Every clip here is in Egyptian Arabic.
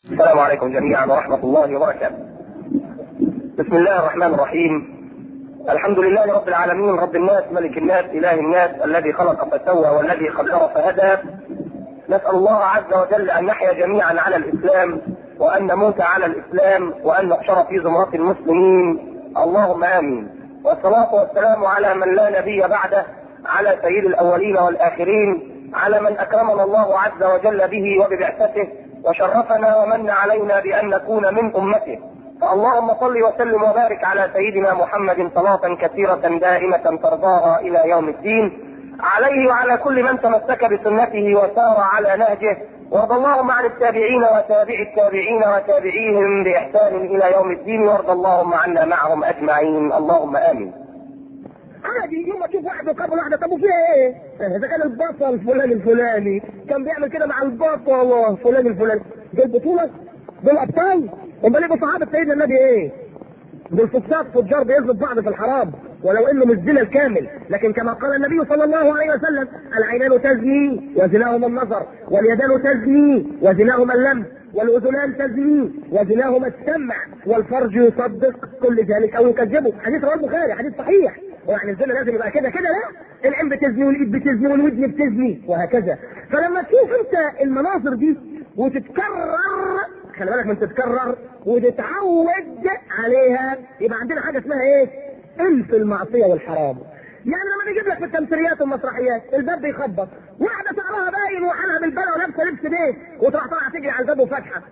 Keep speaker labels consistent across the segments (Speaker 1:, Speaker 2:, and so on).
Speaker 1: السلام عليكم جميعا ورحمة الله وبركاته. بسم الله الرحمن الرحيم. الحمد لله رب العالمين رب الناس ملك الناس إله الناس الذي خلق فسوى والذي قدر فهدى. نسأل الله عز وجل أن نحيا جميعا على الإسلام وأن نموت على الإسلام وأن نحشر في زمرة المسلمين. اللهم آمين. والصلاة والسلام على من لا نبي بعده على سيد الأولين والآخرين على من أكرمنا الله عز وجل به وببعثته وشرفنا ومن علينا بأن نكون من أمته فاللهم صل وسلم وبارك على سيدنا محمد صلاة كثيرة دائمة ترضاها إلى يوم الدين عليه وعلى كل من تمسك بسنته وسار على نهجه وارض اللهم عن التابعين وتابع التابعين وتابعيهم بإحسان إلى يوم الدين وارض اللهم عنا معهم أجمعين اللهم آمين
Speaker 2: عادي يوم ما تشوف واحد قبل واحده طب وفيها ايه؟ اذا كان البطل فلان الفلاني كان بيعمل كده مع البطل فلان الفلاني دول بطوله دول ابطال امال ايه صحابه سيدنا النبي ايه؟ دول فساق فجار بيظلم بعض في الحرام ولو انه مش زنا الكامل لكن كما قال النبي صلى الله عليه وسلم العينان تزني وزناهما النظر واليدان تزني وزناهما اللمس والاذنان تزني وزناهما السمع والفرج يصدق كل ذلك او يكذبه حديث رواه البخاري حديث صحيح يعني الزنا لازم يبقى كده كده لا العين بتزني والايد بتزني والودن بتزني وهكذا فلما تشوف انت المناظر دي وتتكرر خلي بالك من تتكرر وتتعود عليها يبقى عندنا حاجه اسمها ايه؟ الف المعصيه والحرام يعني لما نجيب لك في التمثيليات والمسرحيات الباب بيخبط واحده شعرها باين وحالها بالبلا ولابسه لبس بيت وتروح طالعه تجري على الباب وفاتحه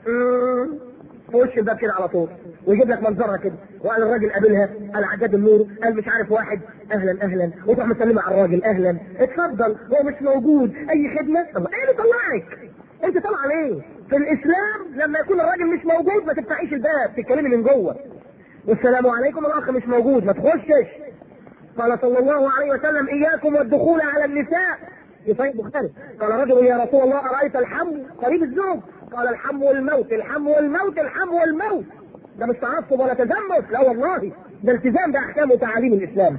Speaker 2: في وش الباب كده على طول ويجيب لك منظرها كده وقال الراجل قابلها قال عجاد النور قال مش عارف واحد اهلا اهلا وتروح مسلمه على الراجل اهلا اتفضل هو مش موجود اي خدمه طب ايه اللي طلعك انت طالعه ليه في الاسلام لما يكون الراجل مش موجود ما تفتحيش الباب تتكلمي من جوه والسلام عليكم الاخ مش موجود ما تخشش قال صلى الله عليه وسلم اياكم والدخول على النساء في صحيح البخاري قال رجل يا رسول الله ارايت الحم قريب الزوج قال الحم والموت الحم والموت الحم والموت ده مش تعصب ولا تزمت لا والله ده التزام باحكام وتعاليم الاسلام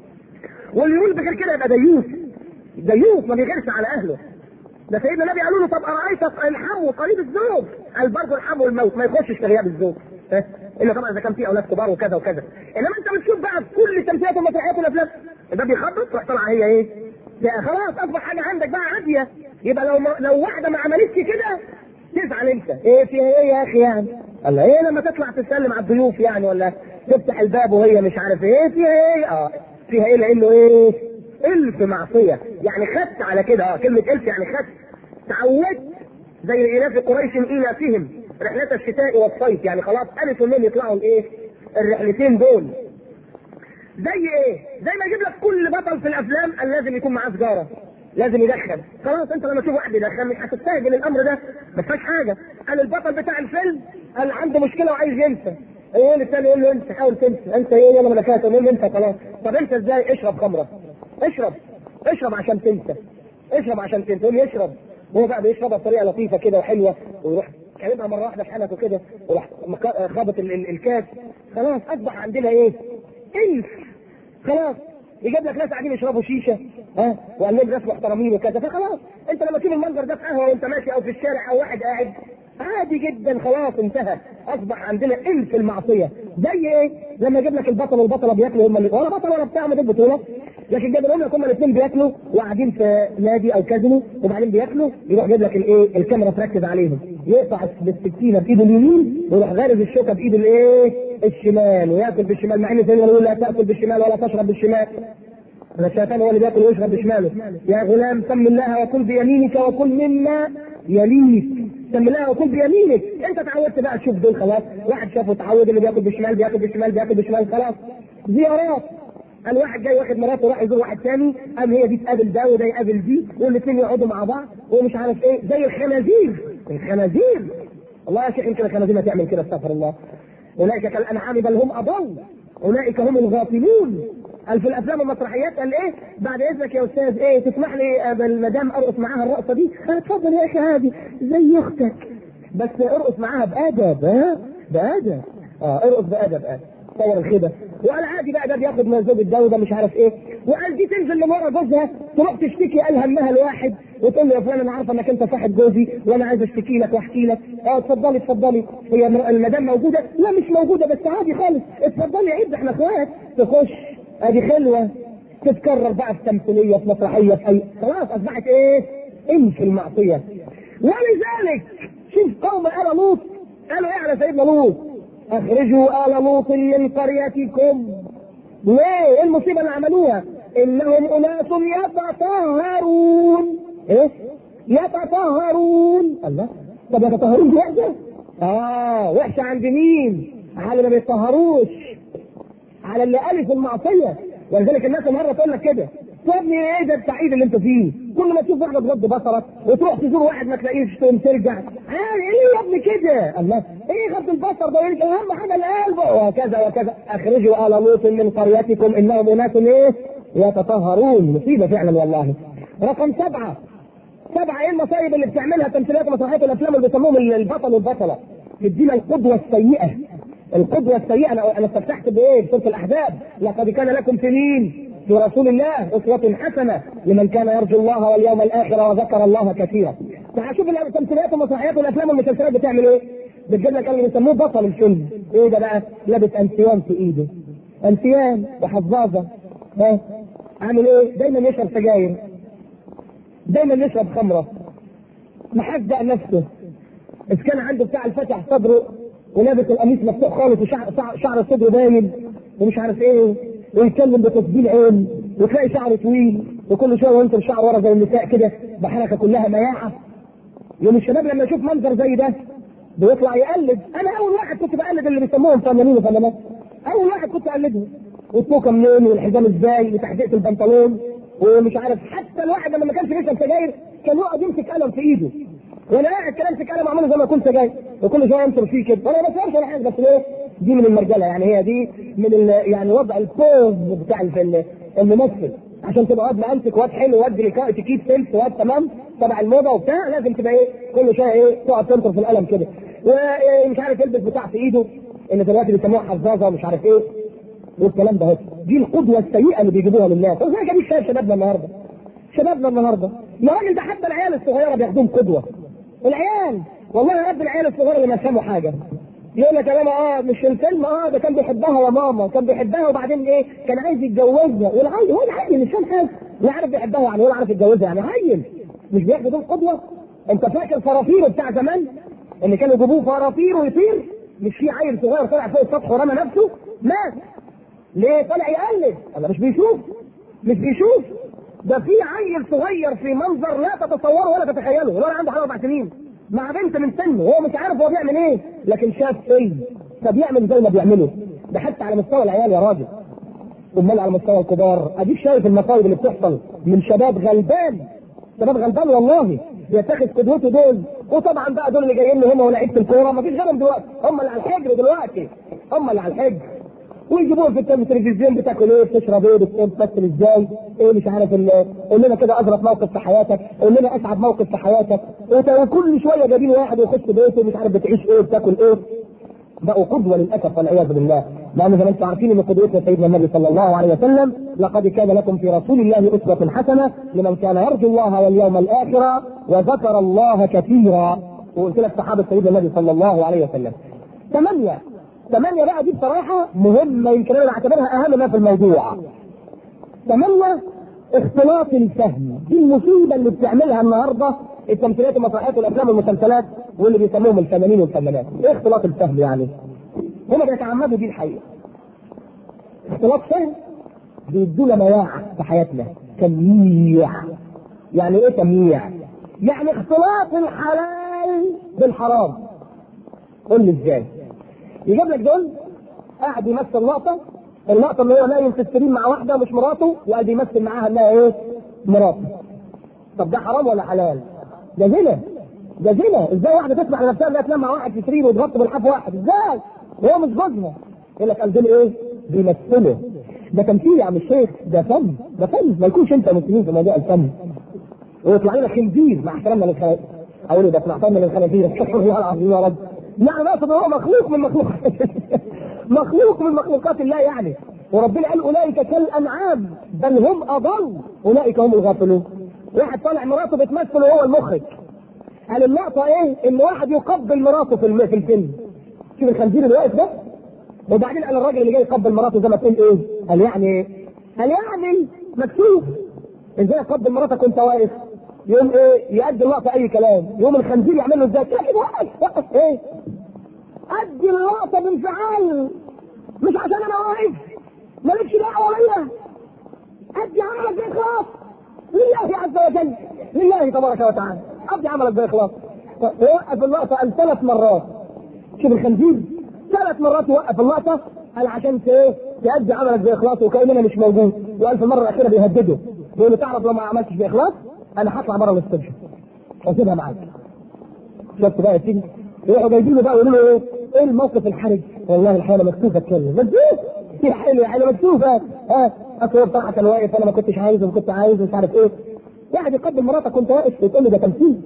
Speaker 2: واللي يقول بغير كده يبقى ديوث ديوث ما بيغيرش على اهله ده سيدنا النبي قالوا له طب ارايت الحم قريب الزوج قال برضه الحم والموت ما يخشش في غياب الزوج الا طبعا اذا كان في اولاد كبار وكذا وكذا انما انت بتشوف بقى في كل التمثيلات والمسرحيات والافلام ده بيخبط تروح طالعه هي ايه؟ ده خلاص اصبح حاجه عندك بقى عاديه يبقى لو ما لو واحده ما عملتش كده تزعل انت ايه فيها ايه يا اخي يعني؟ الله ايه لما تطلع تسلم على الضيوف يعني ولا تفتح الباب وهي مش عارف ايه فيها ايه؟ اه فيها ايه لانه ايه؟ الف معصيه يعني خدت على كده اه كلمه الف يعني خدت تعودت زي الاف قريش ايلافهم رحلة الشتاء والصيف يعني خلاص ألف ومين يطلعوا الايه؟ الرحلتين دول. زي ايه؟ زي ما يجيب لك كل بطل في الافلام قال لازم يكون معاه سجاره. لازم يدخن. خلاص انت لما تشوف واحد يدخن مش هتستهجن الامر ده ما فيهاش حاجه. قال البطل بتاع الفيلم قال عنده مشكله وعايز ينسى. يقول الثاني يقول له انت حاول تنسى، انت ايه يلا ملكات يقول له انت خلاص. طب انسى ازاي؟ اشرب خمره. اشرب اشرب عشان تنسى. اشرب عشان تنسى، يقول يشرب وهو بقى بيشربها بطريقه لطيفه كده وحلوه ويروح كلمها مره واحده في حنكه كده وراح خابط الكاس خلاص اصبح عندنا ايه؟ الف خلاص يجيب لك ناس قاعدين يشربوا شيشه ها وقال لهم ناس محترمين وكذا فخلاص انت لما تشوف المنظر ده في قهوه وانت ماشي او في الشارع او واحد قاعد عادي جدا خلاص انتهى اصبح عندنا الف المعصيه زي ايه؟ لما يجيب لك البطل والبطله بياكلوا هم ولا بطل ولا بتاع ما دول بطوله لكن جايب لهم لك هم الاثنين بياكلوا وقاعدين في نادي او كازينو وبعدين بياكلوا يروح جايب لك الايه؟ الكاميرا تركز عليهم يقطع بالسكينه بايده اليمين ويروح غارز الشوكه بايده الايه؟ الشمال وياكل بالشمال مع ان سيدنا يقول لا تاكل بالشمال ولا تشرب بالشمال ده الشيطان هو اللي بياكل ويشرب بشماله يا غلام سم الله وكل بيمينك وكل مما يليك سم الله وكل بيمينك انت اتعودت بقى تشوف دول خلاص واحد شافه اتعود اللي بياكل بالشمال بياكل بالشمال بياكل بالشمال خلاص زيارات قال واحد جاي واخد مراته راح يزور واحد تاني قام هي دي تقابل ده وده يقابل دي والاثنين يقعدوا مع بعض ومش عارف ايه زي الخنازير الخنازير الله يا شيخ يمكن الخنازير ما تعمل كده استغفر الله اولئك كالانعام بل هم اضل اولئك هم الغافلون قال في الافلام والمسرحيات قال ايه بعد اذنك يا استاذ ايه تسمح لي المدام ارقص معاها الرقصه دي قال اتفضل يا اخي عادي زي اختك بس ارقص معاها بادب ها بادب اه ارقص بادب ادب تصور الخيبه وقال عادي بقى ده بياخد من زوج ده وده مش عارف ايه وقال دي تنزل من ورا جوزها تروح تشتكي قال همها لواحد وتقول له يا فلان انا عارفه انك انت صاحب جوزي وانا عايز اشتكي لك واحكي لك اه اتفضلي اتفضلي هي المدام موجوده لا مش موجوده بس عادي خالص اتفضلي عيد احنا اخوات تخش ادي خلوه تتكرر بقى في تمثيليه في مسرحيه في اي خلاص اصبحت ايه؟ ان في المعصيه ولذلك شوف قوم ال لوط قالوا ايه على سيدنا لوط؟ اخرجوا ال لوط من قريتكم ليه؟ ايه المصيبه اللي عملوها؟ انهم اناس يتطهرون ايه؟ يتطهرون الله طب يتطهرون دي وحشه؟ اه وحشه عند مين؟ على اللي ما بيتطهروش على اللي الف المعصيه ولذلك الناس النهارده تقول لك كده يا ابني ايه ده التعقيد اللي انت فيه؟ كل ما تشوف واحده تغض بصرك وتروح تزور واحد ما تلاقيش تقوم ترجع عادي ايه يا ابني كده؟ الله ايه غض البصر ده يقول اهم حاجه القلب وكذا وكذا اخرجوا ال لوط من قريتكم انهم اناس ايه؟ يتطهرون مصيبه فعلا والله. رقم سبعه سبعه ايه المصايب اللي بتعملها تمثيليات ومسرحيات الافلام اللي بيسموهم البطل والبطله؟ تدينا القدوه السيئه القدوة السيئة أنا أنا استفتحت بإيه؟ بسورة الأحزاب، لقد كان لكم في مين؟ في رسول الله أسوة حسنة لمن كان يرجو الله واليوم الآخر وذكر الله كثيرا. فهشوف التمثيليات والمسرحيات والأفلام والمسلسلات بتعمل إيه؟ بتجيب لك اللي بيسموه بطل الفيلم، إيه ده بقى؟ لابس أنسيان في إيده. أنسيان وحظاظة ها؟ عامل إيه؟ دايما يشرب سجاير. دايما يشرب خمرة. محزق نفسه. إذا كان عنده بتاع الفتح صدره ولابس القميص مفتوح خالص وشعر شعر صدره باين ومش عارف ايه ويتكلم بتسجيل عين وتلاقي شعره طويل وكل شويه وانت شعر ورا زي النساء كده بحركه كلها مياعه يوم الشباب لما يشوف منظر زي ده بيطلع يقلد انا اول واحد كنت بقلد اللي بيسموهم فنانين وفنانات اول واحد كنت اقلدهم والتوكه منين والحزام ازاي وتحديقه البنطلون ومش عارف حتى الواحد لما ما كانش بيشرب سجاير كان يقعد يمسك قلم في ايده وانا قاعد كده امسك قلم اعمله زي ما كنت جاي وكل شويه انطر فيه كده وانا ما بفهمش ولا حاجه بس ليه؟ دي من المرجله يعني هي دي من ال يعني وضع البوز بتاع ال- الممثل عشان تبقى واد مأنتك واد حلو واد ديليكا- تكيب سيلز واد تمام تبع الموضه وبتاع لازم تبقى ايه كل شويه ايه تقعد تنطر في القلم كده ومش عارف يلبس بتاع في ايده اللي دلوقتي بيسموها حظاظه ومش عارف ايه والكلام ده هو دي القدوه السيئه اللي بيجيبوها للناس وزي كده شايف شبابنا النهارده شبابنا النهارده يا راجل ده حتى العيال الصغيره بياخدوهم قدوه العيال والله يا رب العيال الصغيره اللي ما يفهموا حاجه يقول لك يا ماما اه مش الفيلم اه ده كان بيحبها يا ماما كان بيحبها وبعدين ايه كان عايز يتجوزها والعيل هو العيل مش فاهم حاجه لا عارف بيحبها يعني ولا عارف يتجوزها يعني عيل مش بياخدوا دول قدوه انت فاكر فرافيرو بتاع زمان اللي كانوا يجيبوه فرافيرو يطير مش في عيل صغير طلع فوق السطح ورمى نفسه مات ليه طلع يقلد انا مش بيشوف مش بيشوف ده في عيل صغير في منظر لا تتصوره ولا تتخيله ولا عنده حوالي اربع سنين مع بنت من سنه هو مش عارف هو بيعمل ايه لكن شاف فيلم فبيعمل زي ما بيعمله ده حتى على مستوى العيال يا راجل امال على مستوى الكبار اديك شايف المصايب اللي بتحصل من شباب غلبان شباب غلبان والله بيتخذ قدوته دول وطبعا بقى دول اللي جايين له هم ولاعيبه الكوره ما فيش غيرهم دلوقتي هم اللي على الحجر دلوقتي هم اللي على الحجر ويجيبوه في التلفزيون بتاكل ايه بتشرب ايه بتمثل ازاي ايه مش عارف ال- قول لنا كده اظرف موقف في حياتك قول لنا اسعد موقف في حياتك وت- وكل شويه جايبين واحد ويخش بيته مش عارف بتعيش ايه بتاكل ايه بقوا قدوه للاسف والعياذ بالله لان زي ما انتم عارفين ان قدوتنا سيدنا النبي صلى الله عليه وسلم لقد كان لكم في رسول الله اسوه حسنه لمن كان يرجو الله واليوم الاخر وذكر الله كثيرا وقلت لك صحابه سيدنا النبي صلى الله عليه وسلم ثمانيه ثمانيه بقى دي بصراحه مهمه يمكن انا بعتبرها اهم ما في الموضوع ثمانيه اختلاط الفهم دي المصيبه اللي بتعملها النهارده التمثيلات والمسرحيات والافلام والمسلسلات واللي بيسموهم الفنانين والفنانات ايه اختلاط الفهم يعني هما بيتعمدوا دي الحقيقه اختلاط فهم بيدونا مياعة في حياتنا تمييع يعني ايه تمييع يعني اختلاط الحلال بالحرام قول لي ازاي يجيب لك دول قاعد يمثل لقطه اللقطه اللي هو نايم في السرير مع واحده مش مراته وقاعد يمثل معاها انها ايه مراته طب ده حرام ولا حلال ده زنا ده زنا ازاي واحده تسمح لنفسها انها تنام مع واحد في سرير وتغطي بالحاف واحد ازاي وهو مش جوزها يقول لك قال دول ايه بيمثلوا ده تمثيل يا عم الشيخ ده فن ده فن ما يكونش انت مسلمين في موضوع الفن ويطلع لنا خنزير مع احترامنا للخنازير اقول له ده احنا احترامنا للخنازير استغفر الله العظيم يا رب يعني اقصد هو مخلوق من مخلوق مخلوق من مخلوقات الله يعني وربنا قال اولئك كالانعام بل هم اضل اولئك هم الغافلون واحد طالع مراته بتمثل وهو المخرج قال اللقطه ايه؟ ان واحد يقبل مراته في الم- في الفيلم شوف الخنزير اللي واقف ده وبعدين قال الراجل اللي جاي يقبل مراته زي ما تقول ايه؟ قال يعني ايه؟ قال يعني مكتوب ازاي اقبل مراتك وانت واقف؟ يقوم ايه؟ يأدي اللقطه اي كلام يقوم الخنزير يعمل له ازاي؟ يا وقف وقف ايه؟ ادي اللقطه بانفعال مش عشان انا واقف مالكش دعوه بيا ادي عملك باخلاص لله عز وجل لله تبارك وتعالى ادي عملك باخلاص وقف اللقطه قال ثلاث مرات شوف الخنزير ثلاث مرات يوقف اللقطه قال عشان ت- ايه تأدي عملك باخلاص وكاننا مش موجود وقال في المره الاخيره بيهدده بيقول له تعرف لو ما عملتش باخلاص انا هطلع بره الاستوديو واسيبها معاك شفت بقى يا سيدي يروحوا جايبين له بقى يقولوا له ايه؟ ايه الموقف الحرج؟ والله الحقيقه انا مكتوب اتكلم مكتوب يا حلو يا حلو مكتوب ها ها اصل هو بصراحه كان واقف انا ما كنتش عايز وما كنت عايز ومش عارف ايه واحد يقدم مراتك وانت واقف وتقول له ده تمثيل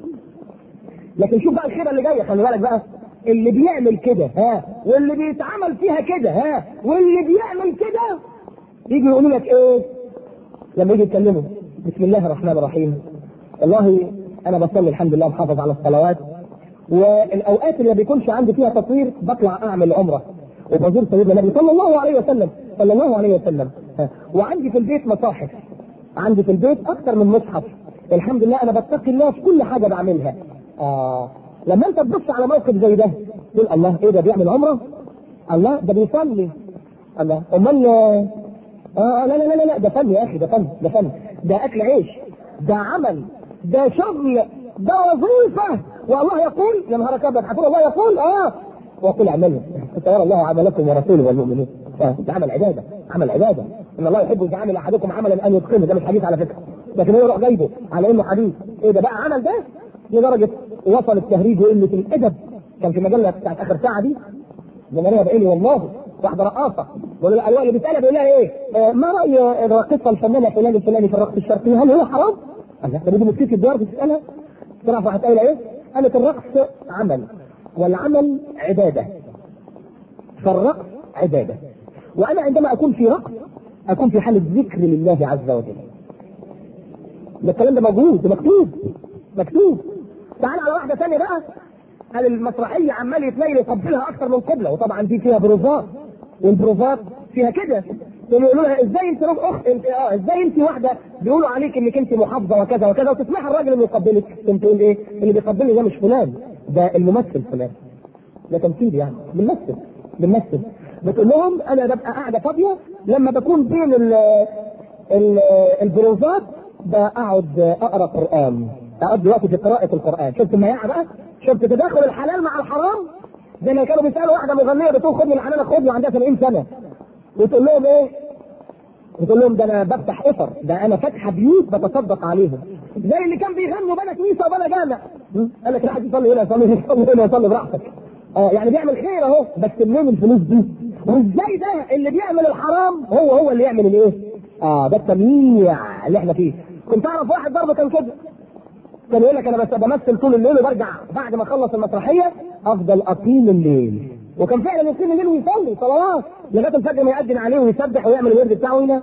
Speaker 2: لكن شوف بقى الخيبه اللي جايه خلي بالك بقى اللي بيعمل كده ها واللي بيتعمل فيها كده ها واللي بيعمل كده يجي يقولوا لك ايه لما يجي يتكلموا بسم الله الرحمن الرحيم والله انا بصلي الحمد لله محافظ على الصلوات والاوقات اللي ما بيكونش عندي فيها تصوير بطلع اعمل عمره وبزور سيدنا النبي صلى الله عليه وسلم صلى الله عليه وسلم ها. وعندي في البيت مصاحف عندي في البيت اكثر من مصحف الحمد لله انا بتقي الله في كل حاجه بعملها اه لما انت تبص على موقف زي ده تقول الله ايه ده بيعمل عمره الله ده بيصلي الله امال اه لا لا لا لا ده فن يا اخي ده فن ده فن ده اكل عيش ده عمل ده شغل ده وظيفه والله يقول يا نهار ابيض هتقول الله يقول اه وقل اعملوا فترى الله عملكم ورسوله والمؤمنين آه. ده عمل عباده عمل عباده ان الله يحب اذا عمل احدكم عملا ان يتقنه ده مش حديث على فكره لكن هو يروح جايبه على انه حديث ايه ده بقى عمل ده لدرجه وصل التهريج وقله الادب كان في مجله بتاعت اخر ساعه دي زمانيه بقالي والله واحده رقاصه بقول لها ايوه اللي بيسالها بيقول لها ايه؟ آه ما راي الراقصه الفنانه فلان الفلاني في الرقص الشرقي هل هو حرام؟ قال لها طب دي مسكت الدار بتسالها تعرف راحت قايله ايه؟ قالت الرقص عمل والعمل عباده فالرقص عباده وانا عندما اكون في رقص اكون في حاله ذكر لله عز وجل ده الكلام ده موجود ده مكتوب مكتوب تعال على واحده ثانيه بقى قال المسرحيه عمال يتنيل يقبلها اكثر من قبله وطبعا دي فيها بروفات والبروفات فيها كده يقولوا لها ازاي انت راجل اخت انت اه ازاي انت واحده بيقولوا عليك انك انت محافظه وكذا وكذا وتسمعي الراجل اللي يقبلك انت تقول ايه؟ اللي بيقبلني ده مش فلان ده الممثل فلان ده تمثيل يعني بنمثل بنمثل بتقول لهم انا ببقى قاعده فاضيه لما بكون بين ال ال البروفات بقعد اقرا قران اقضي وقت في قراءه القران شفت المياعه بقى شفت تداخل الحلال مع الحرام زي ما كانوا بيسالوا واحده مغنيه بتقول خد من الحلال خد وعندها 70 سنه وتقول لهم ايه؟ بتقول لهم ده انا بفتح افر ده انا فاتحه بيوت بتصدق عليهم زي اللي كان بيغنوا بلا كنيسه وبلا جامع قال لك لا حد يصلي هنا يصلي هنا يصلي هنا يصلي براحتك اه يعني بيعمل خير اهو بس منين الفلوس دي؟ وازاي ده اللي بيعمل الحرام هو هو اللي يعمل الايه؟ اه ده التمييع اللي احنا فيه كنت اعرف واحد برضه كان كده كان يقول لك انا بس بمثل طول الليل وبرجع بعد ما اخلص المسرحيه افضل اقيم الليل وكان فعلا يقيم الليل ويصلي صلوات لغايه الفجر ما يأذن عليه ويسبح ويعمل الورد بتاعه وينام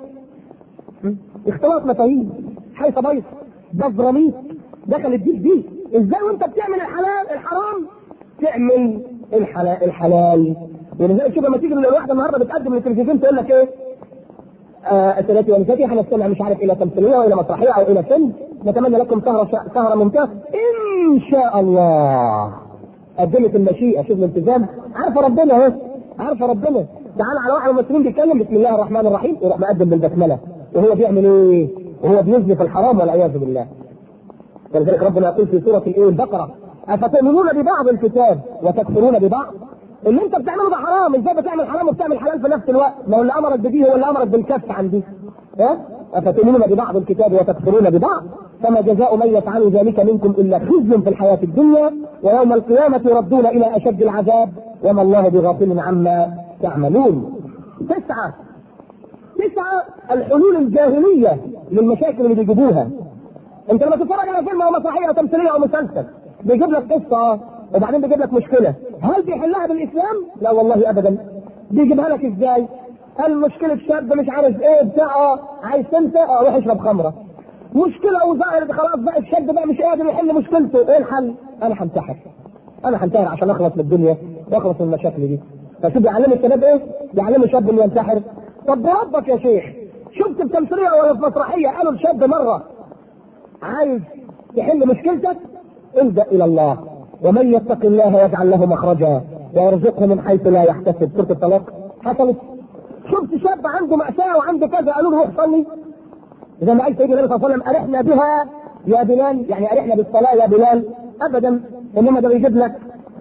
Speaker 2: اختلاط مفاهيم حيث بيض بزراميط دخل الديك دي ازاي وانت بتعمل الحلال الحرام تعمل الحلال الحلال ولذلك شوف لما تيجي الواحده النهارده بتقدم للتلفزيون تقول لك ايه آه سادتي ونساتي هنستمع مش عارف الى تمثيليه والى مسرحيه او الى فيلم نتمنى لكم سهره سهره ممتازه ان شاء الله قدمت المشيئه شوف الالتزام عارفه ربنا اهو عارفه ربنا تعال على واحد من الممثلين بيتكلم بسم الله الرحمن الرحيم يروح مقدم بالبسمله وهو بيعمل ايه؟ وهو بيزني في الحرام والعياذ بالله ولذلك ربنا يقول في سوره الايه البقره افتؤمنون ببعض الكتاب وتكفرون ببعض اللي انت بتعمله ده حرام ازاي بتعمل حرام وبتعمل حلال في نفس الوقت ما هو اللي امرك بدي هو اللي امرك بالكف عن دي ها افتؤمنون ببعض الكتاب وتكفرون ببعض فما جزاء من يفعل ذلك منكم الا خزي في الحياه الدنيا ويوم القيامه يردون الى اشد العذاب وما الله بغافل عما تعملون تسعه تسعه الحلول الجاهليه للمشاكل اللي بيجيبوها انت لما تتفرج على فيلم او مسرحيه او تمثيليه او مسلسل بيجيب لك قصه وبعدين بيجيب لك مشكله هل بيحلها بالاسلام؟ لا والله ابدا بيجيبها لك ازاي؟ قال مشكلة شاب مش عارف ايه بتاع اه عايز تنسى اه روح اشرب خمرة. مشكلة وظاهرة خلاص بقى الشاب بقى مش قادر يحل مشكلته، ايه الحل؟ انا هنتحر. انا هنتحر عشان اخلص من الدنيا واخلص من المشاكل دي. فشوف بيعلم الشباب ايه؟ بيعلم الشاب انه ينتحر. طب بربك يا شيخ شفت في تمثيلية ولا في مسرحية قالوا الشاب مرة عايز تحل مشكلتك الجأ إلى الله ومن يتق الله يجعل له مخرجا ويرزقه من حيث لا يحتسب سورة الطلاق حصلت شفت شاب عنده مأساة وعنده كذا قالوا له روح صلي إذا ما قال سيدنا النبي صلى الله عليه وسلم أرحنا بها يا بلال يعني أرحنا بالصلاة يا بلال أبدا إنما ده بيجيب لك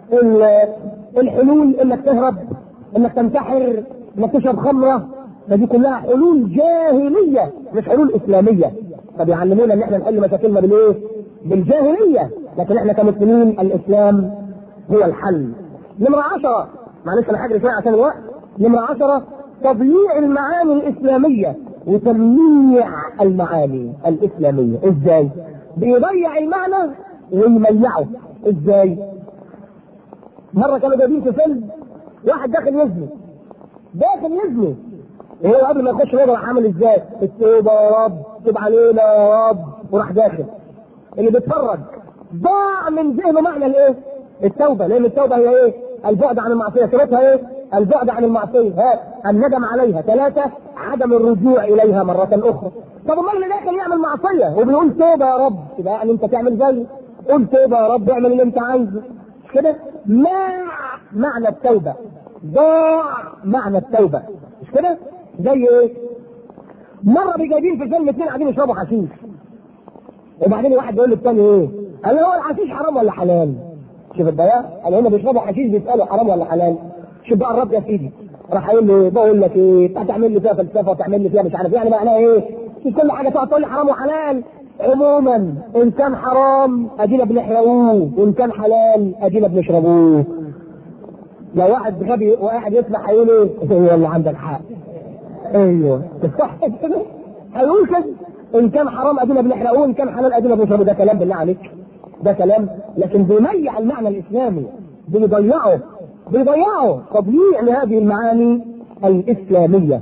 Speaker 2: الحلول إنك تهرب إنك تنتحر إنك تشرب خمرة فدي كلها حلول جاهلية مش حلول إسلامية فبيعلمونا إن إحنا نحل مشاكلنا بالإيه؟ بالجاهلية لكن إحنا كمسلمين الإسلام هو الحل نمرة عشرة معلش أنا حاجة شوية عشان الوقت نمرة عشرة تضييع المعاني الإسلامية وتمييع المعاني الإسلامية إزاي؟ بيضيع المعنى ويميعه إزاي؟ مرة كانوا جايبين في فيلم واحد داخل يزني داخل يزني وهو قبل ما يخش الوضع عامل ازاي؟ التوبه يا رب تب علينا يا رب وراح داخل اللي بيتفرج ضاع من ذهنه معنى الايه؟ التوبه لان التوبه هي ايه؟ البعد عن المعصيه صورتها ايه؟ البعد عن المعصيه ها الندم عليها ثلاثه عدم الرجوع اليها مره اخرى طب امال اللي داخل يعمل معصيه وبيقول توبه يا رب يبقى يعني انت تعمل زي قول توبه يا رب اعمل اللي انت عايزه مش كده؟ ما معنى التوبه ضاع معنى التوبه مش كده؟ زي ايه؟ مره بيجايبين في فيلم اثنين قاعدين يشربوا حشيش وبعدين واحد بيقول للثاني ايه؟ قال له هو الحشيش حرام ولا حلال؟ شوف البياع قال هنا بيشربوا حشيش بيسالوا حرام ولا حلال؟ شوف بقى الرب يا سيدي راح قايل له بقول لك ايه؟ انت هتعمل لي فيها فلسفه وتعمل لي فيها مش عارف يعني معناها ايه؟ في كل حاجه تقعد تقول لي حرام وحلال عموما ان كان حرام ادينا بنحرقوه وان كان حلال ادينا بنشربوه لو واحد غبي وقاعد يسمع هيقول ايه؟ والله عندك حق ايوه صح كده هيقول كده ان كان حرام ادينا بنحرقوه ان كان حلال ادينا بنشربه ده كلام بالله عليك ده كلام لكن بيميع المعنى الاسلامي بيضيعه بيضيعه تضييع لهذه المعاني الاسلاميه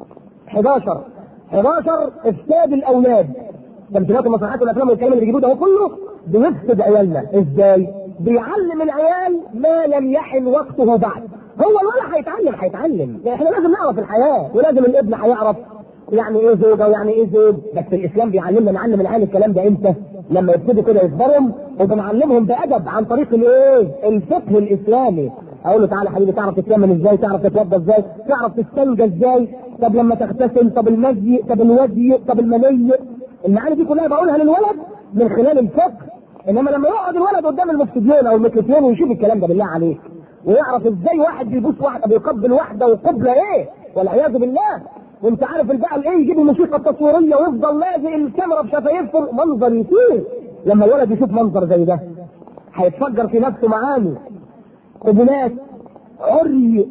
Speaker 2: 11 11 افساد الاولاد تمثيلات المسرحيات والافلام والكلام اللي بيجيبوه ده كله بيفسد عيالنا ازاي؟ بيعلم العيال ما لم يحن وقته بعد هو الولد هيتعلم هيتعلم يعني احنا لازم نعرف الحياه ولازم الابن هيعرف يعني ايه زوجه ويعني ايه زوج بس الاسلام بيعلمنا نعلم العيال الكلام ده امتى؟ لما يبتدوا كده يكبروا وبنعلمهم بادب عن طريق الايه؟ الفقه الاسلامي اقول له تعالى حبيبي تعرف تتيمم ازاي؟ تعرف تتوضى ازاي؟ تعرف تستنجى ازاي؟ طب لما تغتسل طب المزي طب الودي طب المني المعاني دي كلها بقولها للولد من خلال الفقه انما لما يقعد الولد قدام المفسدين او المكلفين ويشوف الكلام ده بالله عليك ويعرف ازاي واحد بيبوس واحده بيقبل واحده وقبله ايه والعياذ بالله وانت عارف بقى الايه يجيب الموسيقى التصويريه ويفضل لازق الكاميرا بشفايفه منظر يطير لما الولد يشوف منظر زي ده هيتفجر في نفسه معاني قبلات عري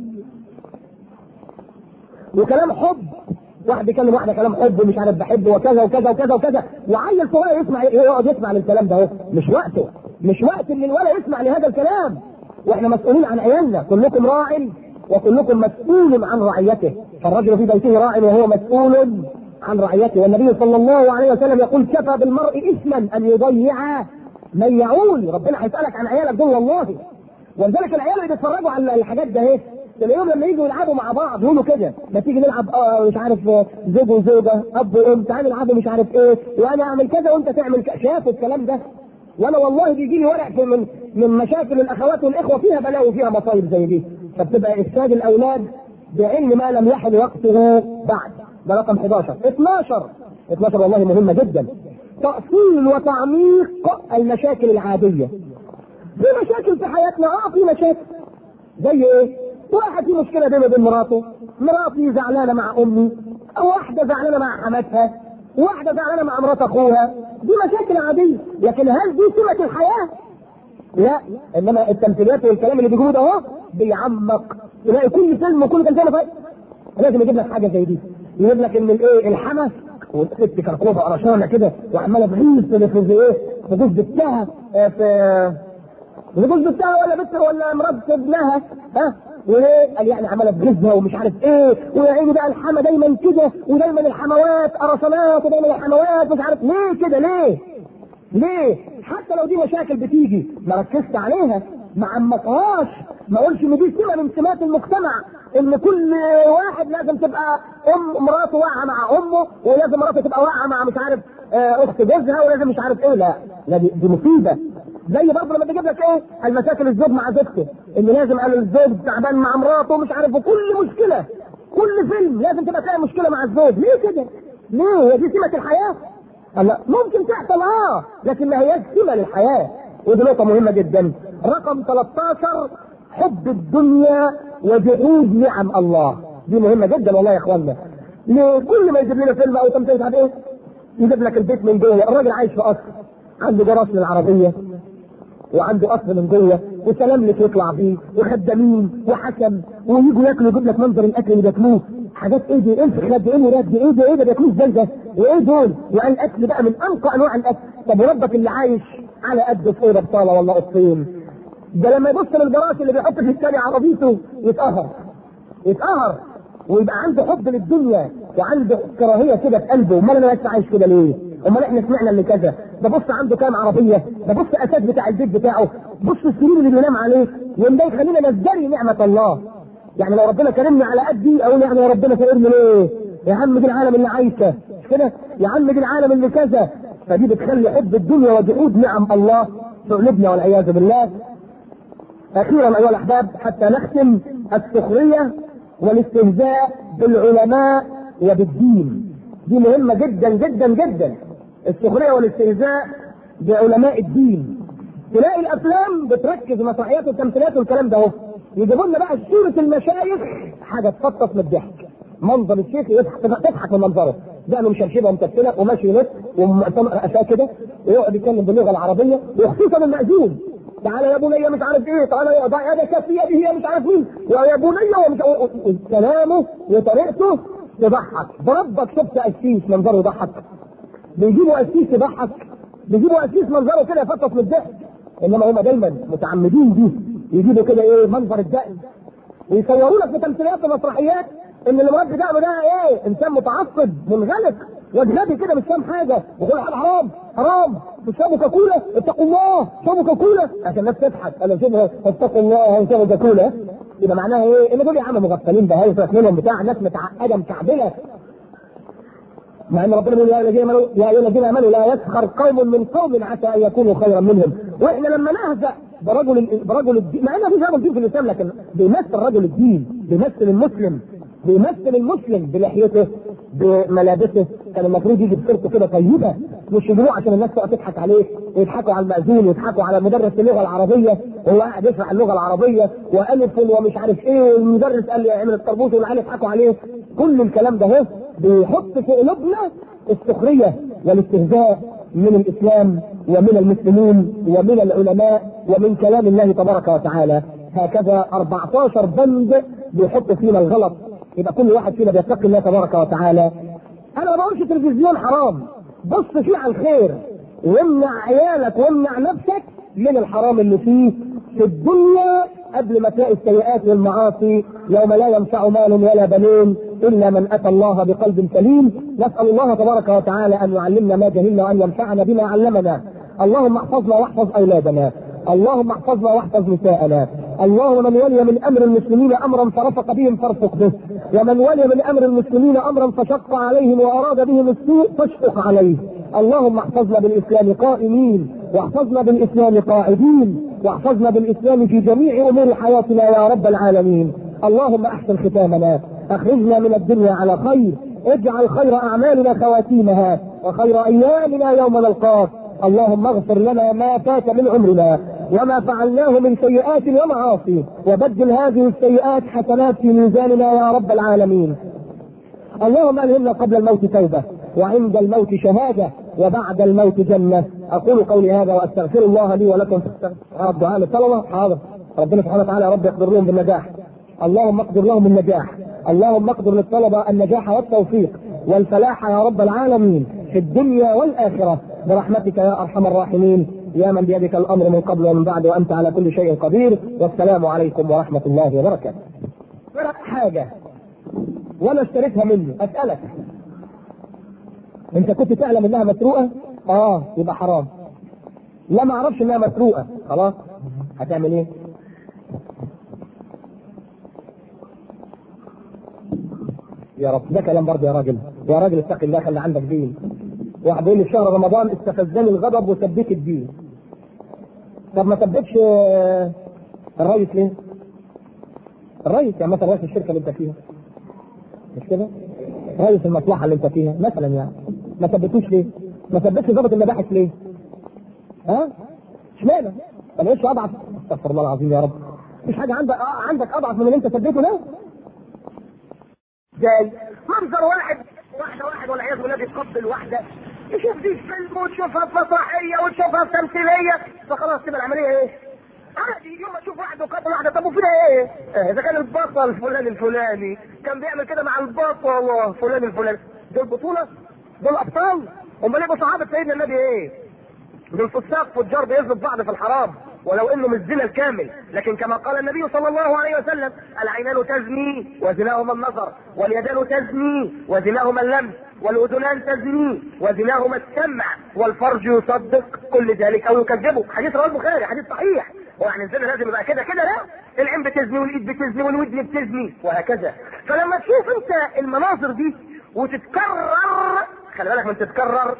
Speaker 2: وكلام حب واحد بيكلم واحده كلام حب ومش عارف بحب وكذا وكذا وكذا وكذا وعيل صغير يسمع يقعد يسمع للكلام ده مش وقته مش وقت ان الولد يسمع لهذا الكلام واحنا مسؤولين عن عيالنا كلكم راع وكلكم مسؤول عن رعيته فالرجل في بيته راع وهو مسؤول عن رعيته والنبي صلى الله عليه وسلم يقول كفى بالمرء اثما ان يضيع من يعول ربنا هيسالك عن عيالك دول والله ولذلك العيال اللي بيتفرجوا على الحاجات ده ايه تلاقيهم لما يجوا يلعبوا مع بعض يقولوا كده ما تيجي نلعب اه مش عارف زوج وزوجه اب وام تعالى نلعبوا مش عارف ايه وانا اعمل كذا وانت تعمل كذا شافوا الكلام ده وانا والله بيجي لي ورق من من مشاكل الاخوات والاخوه فيها بلاوي فيها مصايب زي دي فبتبقى افساد الاولاد بعلم ما لم يحل وقته بعد ده رقم 11 12 12 والله مهمه جدا تأصيل وتعميق المشاكل العادية في مشاكل في حياتنا اه في مشاكل زي ايه؟ واحد في مشكلة بينه وبين مراته مراتي زعلانة مع امي او واحدة زعلانة مع حماتها واحدة زعلانة مع مرات اخوها دي مشاكل عادية لكن هل دي سمة الحياة؟ لا انما التمثيليات والكلام اللي بيجيبوه ده اهو بيعمق تلاقي كل فيلم وكل تمثيل طيب لازم يجيب لك حاجه زي دي يجيب لك ان الايه الحمى والست كركوبه قرشانه كده وعماله تغيظ في في ايه في جوز بتها في جوز بنتها ولا بنت ولا مرات ابنها ها وايه قال يعني عماله تجوزها ومش عارف ايه ويا عيني بقى الحما دايما كده ودايما الحموات قرصنات ودايما الحموات مش عارف ليه كده ليه؟ ليه؟ حتى لو دي مشاكل بتيجي ما ركزت عليها ما عمقهاش ما اقولش ان دي سمه من سمات المجتمع ان كل واحد لازم تبقى ام مراته واقعه مع امه ولازم مراته تبقى واقعه مع مش عارف آه، اخت جوزها ولازم مش عارف ايه لا لا دي, دي مصيبه زي برضه لما بيجيب لك ايه المشاكل الزوج مع زوجته ان لازم قال الزوج تعبان مع مراته مش عارف وكل مشكله كل فيلم لازم تبقى فيها مشكله مع الزوج ليه كده؟ ليه؟ هي دي سمه الحياه؟ لا ممكن تحصل اه لكن ما هياش سمه للحياه ودي نقطه مهمه جدا رقم 13 حب الدنيا وجحود نعم الله دي مهمه جدا والله يا اخوانا ليه كل ما يجيب لنا فيلم او تمثيل عن ايه يجيب لك البيت من جوه الراجل عايش في قصر عنده جراس للعربيه وعنده قصر من جوه وسلام لك يطلع بيه وخدامين وحكم ويجوا ياكلوا يجيب لك منظر الاكل اللي بياكلوه حاجات ايه دي ايه الفخاد دي ايه الوراد دي ايه ده ايه ده بياكلوه ازاي ده وايه دول وقال الاكل بقى من انقى انواع الاكل طب وربك اللي عايش على قد في اوضه بطاله ولا اوضتين ده لما يبص للجراس اللي بيحط في الثاني عربيته يتقهر يتقهر ويبقى عنده حب للدنيا وعنده كراهيه كده في قلبه امال انا لسه عايش كده ليه؟ امال احنا سمعنا اللي كذا ده بص عنده كام عربيه ده بص اساس بتاع البيت بتاعه بص السرير اللي بينام عليه وان ده يخلينا نزدري نعمه الله يعني لو ربنا كرمني على قدي اقول يعني يا ربنا كرمني ليه؟ يا عم دي العالم اللي عايشه مش كده؟ يا عم دي العالم اللي كذا فدي بتخلي حب الدنيا وجحود نعم الله في قلوبنا والعياذ بالله اخيرا ايها الاحباب حتى نختم السخريه والاستهزاء بالعلماء وبالدين دي مهمه جدا جدا جدا السخريه والاستهزاء بعلماء الدين تلاقي الافلام بتركز مسرحيات والتمثيلات والكلام ده اهو يجيبوا لنا بقى سيره المشايخ حاجه تفطس من الضحك منظر الشيخ يضحك تضحك من منظره دقنه مشبشبه ومتبتله وماشي يلف ومعتمر قفاه كده ويقعد يتكلم باللغه العربيه وخصوصا المأذون تعالى يا بني مش عارف ايه تعالى يا ضع يدك في يده مش عارف مين يا بني ومش كلامه وطريقته تضحك بربك شفت قسيس منظره يضحك بيجيبوا قسيس يضحك بيجيبوا قسيس منظره كده يفطس من الضحك انما هم دايما متعمدين دي يجيبوا كده ايه منظر الدقن ويصوروا لك في تمثيليات ومسرحيات ان اللي مربي دقنه ده ايه انسان متعصب منغلق وجهبي كده مش فاهم حاجه ويقول حاجه حرام حرام تشربوا كاكولا اتقوا الله اشربوا كاكولا عشان الناس تضحك انا شوفوا اتقوا الله اشربوا كاكولا يبقى معناها ايه؟ ان دول يا عم مغفلين ده هيفرق منهم بتاع ناس متعقده مكعبله مع ان ربنا بيقول يا الذين امنوا يا ايها الذين امنوا لا يسخر قوم من قوم عسى ان يكونوا خيرا منهم واحنا لما نهزأ برجل برجل الدين مع ان مفيش رجل دين في الاسلام لكن بيمثل رجل الدين بيمثل المسلم بيمثل المسلم بلحيته بملابسه كان المفروض يجي بصورته كده طيبه مش يجيبوه عشان الناس تقعد تضحك عليه ويضحكوا على المأذون ويضحكوا على مدرس اللغه العربيه وهو قاعد يشرح اللغه العربيه والف ومش عارف ايه والمدرس قال لي اعمل الطربوش والعيال يضحكوا عليه كل الكلام ده اهو بيحط في قلوبنا السخريه والاستهزاء من الاسلام ومن المسلمين ومن العلماء ومن كلام الله تبارك وتعالى هكذا 14 بند بيحط فينا الغلط يبقى كل واحد فينا بيتقي الله تبارك وتعالى انا ما بقولش التلفزيون حرام بص فيه على الخير وامنع عيالك وامنع نفسك من الحرام اللي فيه في الدنيا قبل ما تلاقي السيئات والمعاصي يوم لا ينفع مال ولا بنين الا من اتى الله بقلب سليم نسال الله تبارك وتعالى ان يعلمنا ما جهلنا وان ينفعنا بما علمنا اللهم احفظنا واحفظ اولادنا اللهم احفظنا واحفظ نساءنا اللهم من ولي من امر المسلمين امرا فرفق بهم فارفق به ومن ولي من امر المسلمين امرا فشق عليهم واراد بهم السوء فاشفق عليه اللهم احفظنا بالاسلام قائمين واحفظنا بالاسلام قاعدين واحفظنا بالاسلام في جميع امور حياتنا يا رب العالمين اللهم احسن ختامنا اخرجنا من الدنيا على خير اجعل خير اعمالنا خواتيمها وخير ايامنا يوم نلقاك اللهم اغفر لنا ما فات من عمرنا وما فعلناه من سيئات ومعاصي وبدل هذه السيئات حسنات في ميزاننا يا رب العالمين اللهم الهمنا قبل الموت توبه وعند الموت شهاده وبعد الموت جنه اقول قولي هذا واستغفر الله لي ولكم في الدعاء للطلبه حاضر ربنا سبحانه وتعالى يا رب يقدر لهم بالنجاح اللهم اقدر لهم النجاح اللهم اقدر للطلبه النجاح والتوفيق والفلاح يا رب العالمين في الدنيا والاخره برحمتك يا ارحم الراحمين يا من بيدك الامر من قبل ومن بعد وانت على كل شيء قدير والسلام عليكم ورحمه الله وبركاته. فرق حاجه وانا اشتريتها منه اسالك انت كنت تعلم انها مسروقه؟ اه يبقى حرام. لا ما اعرفش انها مسروقه خلاص هتعمل ايه؟ يا رب ده كلام برضه يا راجل يا راجل اتق الله خلي عندك دين واحد بيقول لي في شهر رمضان استفزني الغضب وثبت الدين طب ما ثبتش آه، الرئيس ليه؟ الرئيس يعني مثلا رئيس الشركه اللي انت فيها مش كده؟ رئيس المصلحه اللي انت فيها مثلا يعني ما ثبتوش ليه؟ ما ثبتش ضابط المباحث ليه؟ ها؟ اشمعنى؟ ما لقيتش اضعف استغفر الله العظيم يا رب مش حاجه عندك آه عندك اضعف من اللي انت ثبته ده؟ ازاي؟ منظر واحد واحده واحد والعياذ بالله بيتقبل واحده يشوف دي فيلم وتشوفها في مسرحيه وتشوفها في تمثيليه فخلاص تبقى العمليه ايه؟ عادي يوم ما تشوف واحد وقابل واحده طب وفيها ايه؟ آه، اذا كان البطل فلان الفلاني كان بيعمل كده مع البطل فلان الفلاني دول بطوله؟ دول ابطال؟ امال يبقوا صحابه سيدنا النبي ايه؟ دول فساق فجار بيزنوا بعض في الحرام ولو انه مش زنا الكامل لكن كما قال النبي صلى الله عليه وسلم العينان تزني وزناهما النظر واليدان تزني وزناهما اللمس والاذنان تزني وزناهما السمع والفرج يصدق كل ذلك او يكذبه حديث رواه البخاري حديث صحيح ويعني الزنا لازم يبقى كده كده لا العين بتزني والايد بتزني والودن بتزني وهكذا فلما تشوف انت المناظر دي وتتكرر خلي بالك من تتكرر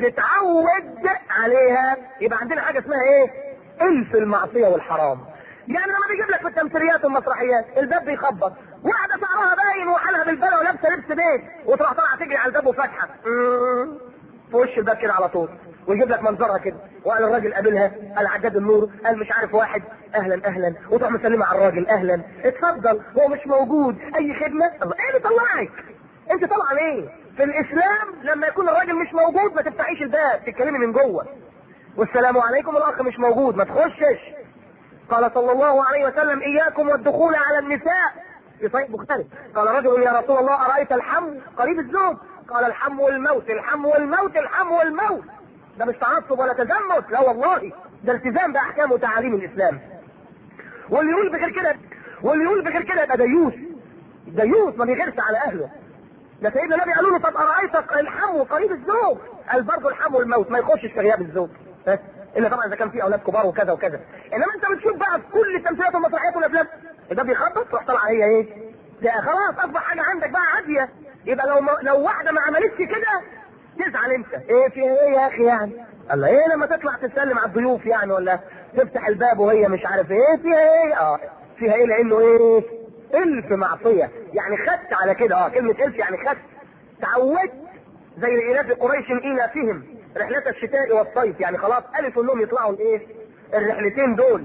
Speaker 2: وتتعود عليها يبقى عندنا حاجه اسمها ايه؟ الف المعصيه والحرام. يعني لما بيجيب لك في التمثيليات والمسرحيات الباب بيخبط واحده شعرها باين وحالها بالبلا ولابسه لبس بيت وتروح طالعه تجري على الباب وفاتحه مم. في وش الباب كده على طول ويجيب لك منظرها كده وقال الراجل قابلها قال عداد النور قال مش عارف واحد اهلا اهلا وتروح مسلمه على الراجل اهلا اتفضل هو مش موجود اي خدمه الله ايه اللي طلعك انت طالعه ليه في الاسلام لما يكون الراجل مش موجود ما تفتحيش الباب تتكلمي من جوه والسلام عليكم الاخ مش موجود ما تخشش قال صلى الله عليه وسلم اياكم والدخول على النساء في صحيح البخاري قال رجل يا رسول الله ارايت الحم قريب الزوج قال الحم والموت الحم والموت الحم والموت ده مش تعصب ولا تزمت لا والله ده التزام باحكام وتعاليم الاسلام واللي يقول بغير كده واللي يقول بغير كده يبقى ديوث ديوث ما بيغيرش على اهله ده سيدنا النبي قالوا له طب ارايت الحم قريب الزوج قال برضه الحم والموت ما يخشش في غياب الزوج ها؟ الا طبعا اذا كان في اولاد كبار وكذا وكذا انما انت بتشوف بقى في كل التمثيلات والمسرحيات والافلام ده بيخبط تروح طالعه هي ايه؟ ده خلاص اصبح حاجه عندك بقى عاديه يبقى لو ما لو واحده ما عملتش كده تزعل انت ايه في ايه يا اخي يعني؟ قال له ايه لما تطلع تسلم على الضيوف يعني ولا تفتح الباب وهي مش عارف ايه فيها ايه؟ اه فيها ايه لانه ايه؟ الف معصيه يعني خدت على كده اه كلمه الف يعني خدت تعودت زي الاله قريش ايلافهم رحلة الشتاء والصيف يعني خلاص الفوا انهم يطلعوا الايه؟ الرحلتين دول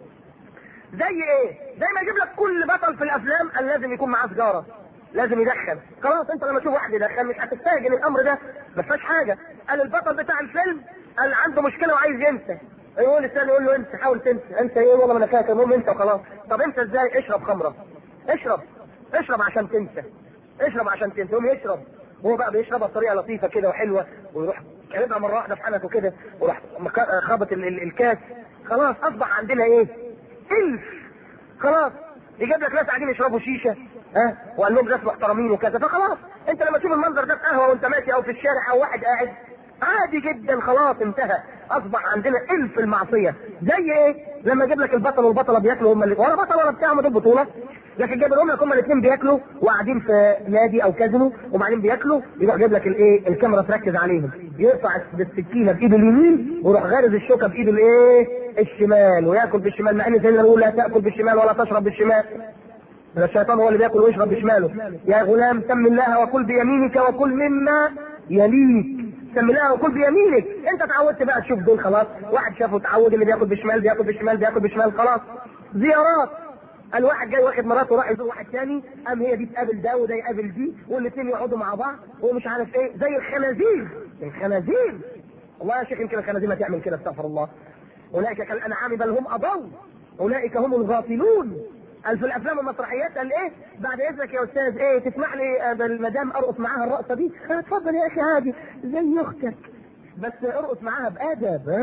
Speaker 2: زي ايه؟ زي ما يجيب لك كل بطل في الافلام قال لازم يكون معاه سيجاره لازم يدخن خلاص انت لما تشوف واحد يدخن مش هتستهجن الامر ده ما فيهاش حاجه قال البطل بتاع الفيلم قال عنده مشكله وعايز ينسى يقول الثاني يقول له انت حاول تنسى انت ايه والله ما انا فاكر المهم انت وخلاص طب انت ازاي اشرب خمره اشرب اشرب عشان تنسى اشرب عشان تنسى يقوم يشرب هو بقى بيشربها بطريقه لطيفه كده وحلوه ويروح كلمها مره واحده في حنكه كده وراح مك- خبط ال- ال- الكاس خلاص اصبح عندنا ايه؟ الف خلاص يجيب لك ناس قاعدين يشربوا شيشه ها وقال لهم ناس محترمين وكذا فخلاص انت لما تشوف المنظر ده في قهوه وانت ماشي او في الشارع او واحد قاعد عادي جدا خلاص انتهى اصبح عندنا الف المعصيه زي ايه لما اجيب لك البطل والبطله بياكلوا هم اللي ولا بطل ولا بتاع هم دول بطوله لكن جايب لهم لك هم الاثنين بياكلوا وقاعدين في نادي او كازينو وبعدين بياكلوا يروح جايب لك الايه الكاميرا تركز عليهم يرفع بالسكينه بايده اليمين ويروح غارز الشوكه بايده الايه الشمال وياكل بالشمال مع ان سيدنا بيقول لا تاكل بالشمال ولا تشرب بالشمال ده الشيطان هو اللي بياكل ويشرب بشماله يا غلام سم الله وكل بيمينك وكل مما يليك سم الله وكل بيمينك انت اتعودت بقى تشوف دول خلاص واحد شافه اتعود اللي بياكل بشمال بياكل بشمال بياكل بشمال خلاص زيارات الواحد جاي واخد مراته راح يزور واحد تاني قام هي دي تقابل ده وده يقابل دي والاثنين يقعدوا مع بعض ومش عارف ايه زي الخنازير الخنازير والله يا شيخ يمكن الخنازير ما تعمل كده استغفر الله اولئك كالانعام بل هم اضل اولئك هم الغافلون قال في الافلام والمسرحيات قال ايه بعد اذنك يا استاذ ايه تسمح لي آه، المدام ارقص معاها الرقصه دي آه، اتفضل يا اخي عادي زي اختك بس ارقص معاها بادب ها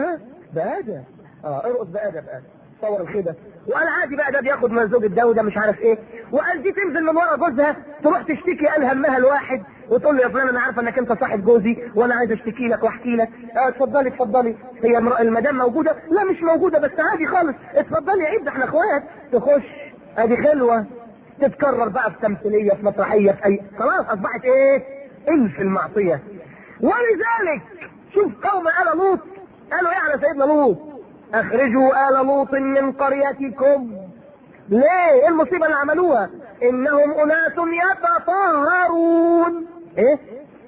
Speaker 2: بادة اه ارقص بادة بادة صور الخيبة وقال عادي بقى ده بياخد من زوج ده وده مش عارف ايه وقال دي تنزل من ورا جوزها تروح تشتكي قال همها الواحد وتقول له يا فلان انا عارفه انك انت صاحب جوزي وانا عايز اشتكي لك واحكي لك اه اتفضلي اتفضلي هي المر- المدام موجوده لا مش موجوده بس عادي خالص اتفضلي عيب ده احنا اخوات تخش ادي خلوه تتكرر بقى في تمثيليه في مسرحيه في اي خلاص اصبحت ايه؟ الف المعصيه ولذلك شوف قوم ال لوط قالوا ايه على سيدنا لوط؟ اخرجوا ال لوط من قريتكم ليه؟ ايه المصيبه اللي عملوها؟ انهم اناس يتطهرون ايه؟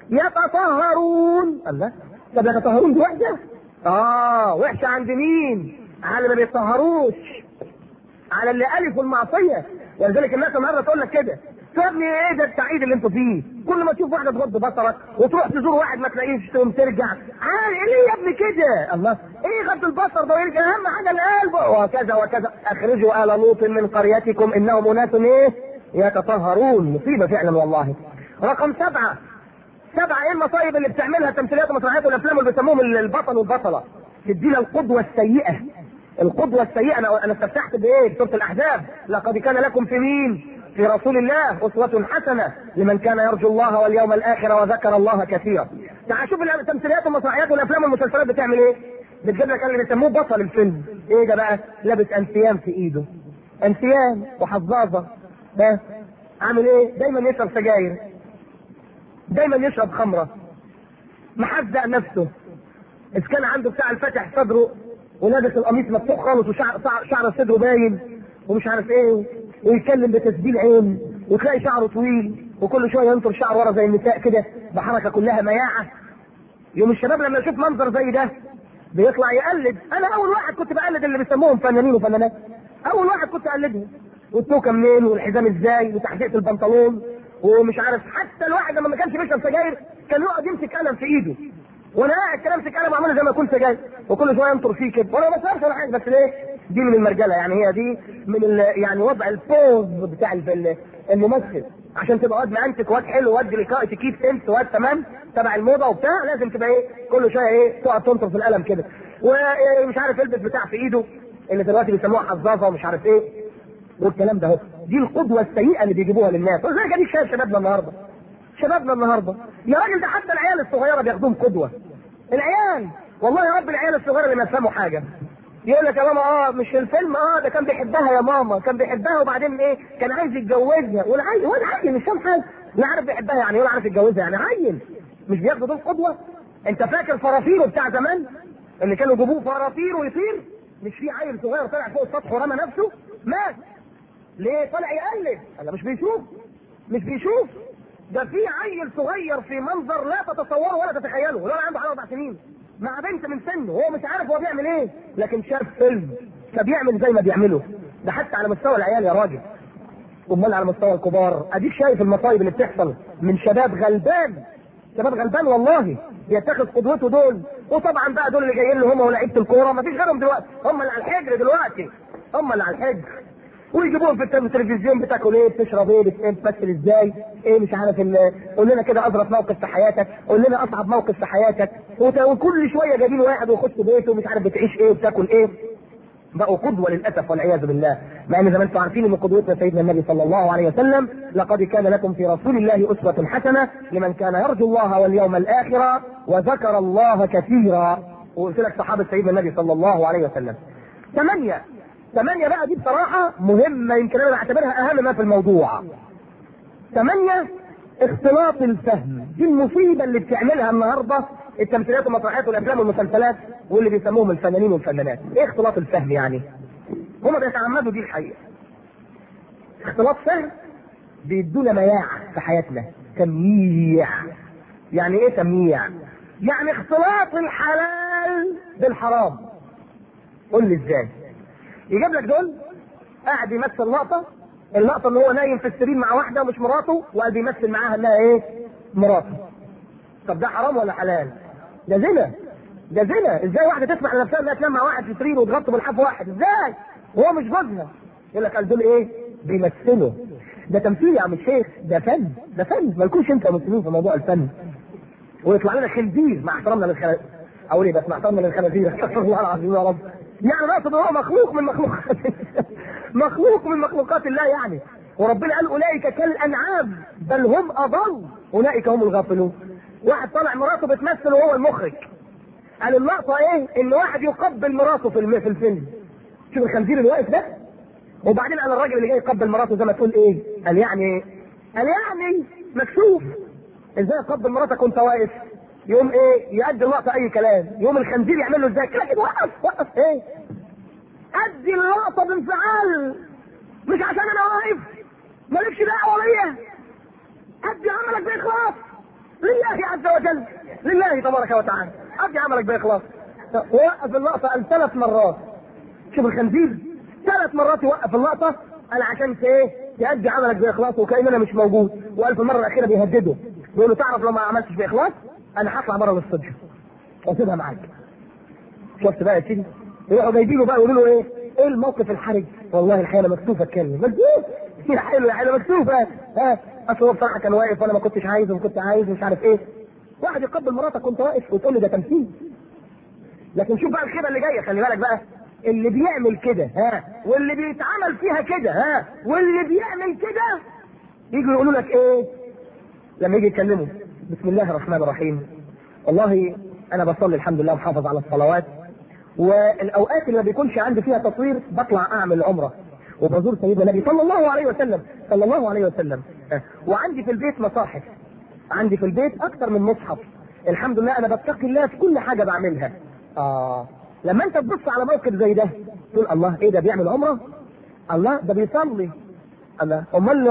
Speaker 2: يتطهرون الله طب يتطهرون دي وحشه؟ اه وحشه عند مين؟ على اللي ما بيتطهروش على اللي الفوا المعصيه ولذلك الناس النهارده تقول لك كده يا ابني ايه ده السعيد اللي انتوا فيه كل ما تشوف واحده تغض بصرك وتروح تزور واحد ما تلاقيش تقوم ترجع عادي ليه يا ابني كده الله ايه غض البصر ده ويرجع اهم حاجه القلب وكذا وكذا اخرجوا ال لوط من قريتكم انهم اناس ايه يتطهرون مصيبه فعلا والله رقم سبعه سبعه ايه المصايب اللي بتعملها التمثيليات والمسرحيات والافلام اللي بيسموهم البطل والبطله تدينا القدوه السيئه القدوة السيئة أنا أنا استفتحت بإيه؟ بسورة الأحزاب، لقد كان لكم في مين؟ في رسول الله أسوة حسنة لمن كان يرجو الله واليوم الآخر وذكر الله كثيرا. تعال شوف التمثيليات والمسرحيات والأفلام والمسلسلات بتعمل إيه؟ بتجيب لك اللي بيسموه بطل الفيلم، إيه ده بقى؟ لابس أنسيان في إيده. أنسيان وحظاظة. ها؟ عامل إيه؟ دايما يشرب سجاير. دايما يشرب خمرة. محزق نفسه. إذا كان عنده بتاع الفتح صدره ولابس القميص مفتوح خالص وشعر شعر, شعر صدره باين ومش عارف ايه ويتكلم بتسديل عين وتلاقي شعره طويل وكل شويه ينطر شعر ورا زي النساء كده بحركه كلها مياعه يوم الشباب لما يشوف منظر زي ده بيطلع يقلد انا اول واحد كنت بقلد اللي بيسموهم فنانين وفنانات اول واحد كنت اقلدهم والتوكه منين والحزام ازاي وتحديقه البنطلون ومش عارف حتى الواحد لما ما كانش بيشرب سجاير كان يقعد يمسك قلم في ايده وانا قاعد كده امسك قلم اعمله زي ما اكون سجاير وكل شويه ينطر فيه كده وانا ما بسرش ولا حاجه بس ليه؟ دي من المرجله يعني هي دي من ال يعني وضع البوز بتاع ال- الممثل عشان تبقى واد مانتك واد حلو واد لقاء تكيب سنس واد تمام تبع الموضه وبتاع لازم تبقى ايه كل شويه ايه تقعد تنطر في القلم كده ومش عارف يلبس بتاع في ايده اللي دلوقتي بيسموها حظاظه ومش عارف ايه والكلام ده اهو دي القدوه السيئه اللي بيجيبوها للناس ولذلك اديك شايف شبابنا النهارده شبابنا النهارده يا راجل ده حتى العيال الصغيره بياخدوهم قدوه العيال والله يا رب العيال الصغيره اللي ما يفهموا حاجه يقول لك يا ماما اه مش الفيلم اه ده كان بيحبها يا ماما كان بيحبها وبعدين ايه كان عايز يتجوزها ولا عايز ولا عيل مش فاهم حاجه لا عارف بيحبها يعني ولا عارف يتجوزها يعني عيل مش بياخدوا دول قدوه انت فاكر فرافيرو بتاع زمان اللي كانوا يجيبوه فرافير ويطير مش في عيل صغير طلع فوق السطح ورمى نفسه مات ليه طلع يقلد انا مش بيشوف مش بيشوف ده في عيل صغير في منظر لا تتصوره ولا تتخيله ولا عنده حوالي اربع سنين مع بنت من سنه هو مش عارف هو بيعمل ايه لكن شاف فيلم فبيعمل زي ما بيعمله ده حتى على مستوى العيال يا راجل امال على مستوى الكبار اديك شايف المصايب اللي بتحصل من شباب غلبان شباب غلبان والله يتخذ قدوته دول وطبعا بقى دول اللي جايين له هم ولاعيبه الكوره مفيش غيرهم دلوقتي هم اللي على الحجر دلوقتي هم اللي على الحجر ويجيبوهم في التلفزيون بتاكل ايه بتشرب ايه بت- إيه؟ بتمثل ازاي ايه مش عارف ال- قول لنا كده اظرف موقف في حياتك قول لنا اصعب موقف في حياتك وت- وكل شويه جايبين واحد ويخش بيته ومش عارف بتعيش ايه وبتاكل ايه بقوا قدوه للاسف والعياذ بالله مع ان زي ما انتم عارفين ان قدوتنا سيدنا النبي صلى الله عليه وسلم لقد كان لكم في رسول الله اسوه حسنه لمن كان يرجو الله واليوم الاخر وذكر الله كثيرا وقلت لك صحابه سيدنا النبي صلى الله عليه وسلم ثمانيه ثمانيه بقى دي بصراحه مهمه يمكن انا بعتبرها اهم ما في الموضوع ثمانيه اختلاط الفهم دي المصيبه اللي بتعملها النهارده التمثيليات والمسرحيات والافلام والمسلسلات واللي بيسموهم الفنانين والفنانات ايه اختلاط الفهم يعني هما بيتعمدوا دي الحقيقه اختلاط فهم بيدونا مياع في حياتنا تمييع يعني ايه تمييع يعني اختلاط الحلال بالحرام قول لي ازاي يجيب لك دول قاعد يمثل لقطه اللقطه ان هو نايم في السرير مع واحده مش مراته وقاعد بيمثل معاها انها ايه مراته طب ده حرام ولا حلال ده زنا ده زنا ازاي واحده تسمح لنفسها انها تنام مع واحد في سرير وتغطي بالحاف واحد ازاي وهو مش جوزها يقول لك قال دول ايه بيمثلوا ده تمثيل يا عم الشيخ ده فن ده فن ما يكونش انت مسلمين في موضوع الفن ويطلع لنا خنزير مع احترامنا للخلايق اقول ايه بسمع من الخنازير استغفر الله العظيم يا رب يعني نقصد هو مخلوق من مخلوقات مخلوق من مخلوقات الله يعني وربنا قال اولئك كالانعام بل هم اضل اولئك هم الغافلون واحد طالع مراته بتمثل وهو المخرج قال اللقطه ايه ان واحد يقبل مراته في الم- في الفيلم شوف الخنزير اللي واقف ده وبعدين قال الراجل اللي جاي يقبل مراته زي ما تقول ايه قال يعني قال يعني مكشوف ازاي اقبل مراتك وانت واقف يقوم ايه يأدي اللقطه اي كلام يقوم الخنزير يعمل له ازاي لكن وقف وقف ايه ادي اللقطه بانفعال مش عشان انا واقف مالكش دعوه بيا ادي عملك باخلاص لله عز وجل لله تبارك وتعالى ادي عملك باخلاص وقف اللقطه قال ثلاث مرات شوف الخنزير ثلاث مرات يوقف اللقطه قال عشان ايه تأدي عملك باخلاص وكأن انا مش موجود وقال في المره الاخيره بيهدده بيقول له تعرف لو ما عملتش باخلاص انا هطلع بره الاستوديو واسيبها معاك شفت بقى يا سيدي يروحوا جايبينه بقى يقولوا له ايه ايه الموقف الحرج والله الحقيقه انا مكسوف اتكلم مكسوف يا حلو يا حلو مكسوف ها ها اصل هو بصراحه كان واقف وانا ما كنتش عايز وكنت عايز ومش عارف ايه واحد يقبل مراتك وانت واقف وتقول له ده تمثيل لكن شوف بقى الخيبه اللي جايه خلي بالك بقى اللي بيعمل كده ها واللي بيتعمل فيها كده ها واللي بيعمل كده يجوا يقولوا لك ايه لما يجي يتكلموا بسم الله الرحمن الرحيم والله انا بصلي الحمد لله محافظ على الصلوات والاوقات اللي ما بيكونش عندي فيها تصوير بطلع اعمل عمره وبزور سيدنا النبي صلى الله عليه وسلم صلى الله عليه وسلم ها. وعندي في البيت مصاحف عندي في البيت اكثر من مصحف الحمد لله انا بتقي الله في كل حاجه بعملها اه لما انت تبص على موقف زي ده تقول الله ايه ده بيعمل عمره الله ده بيصلي الله امال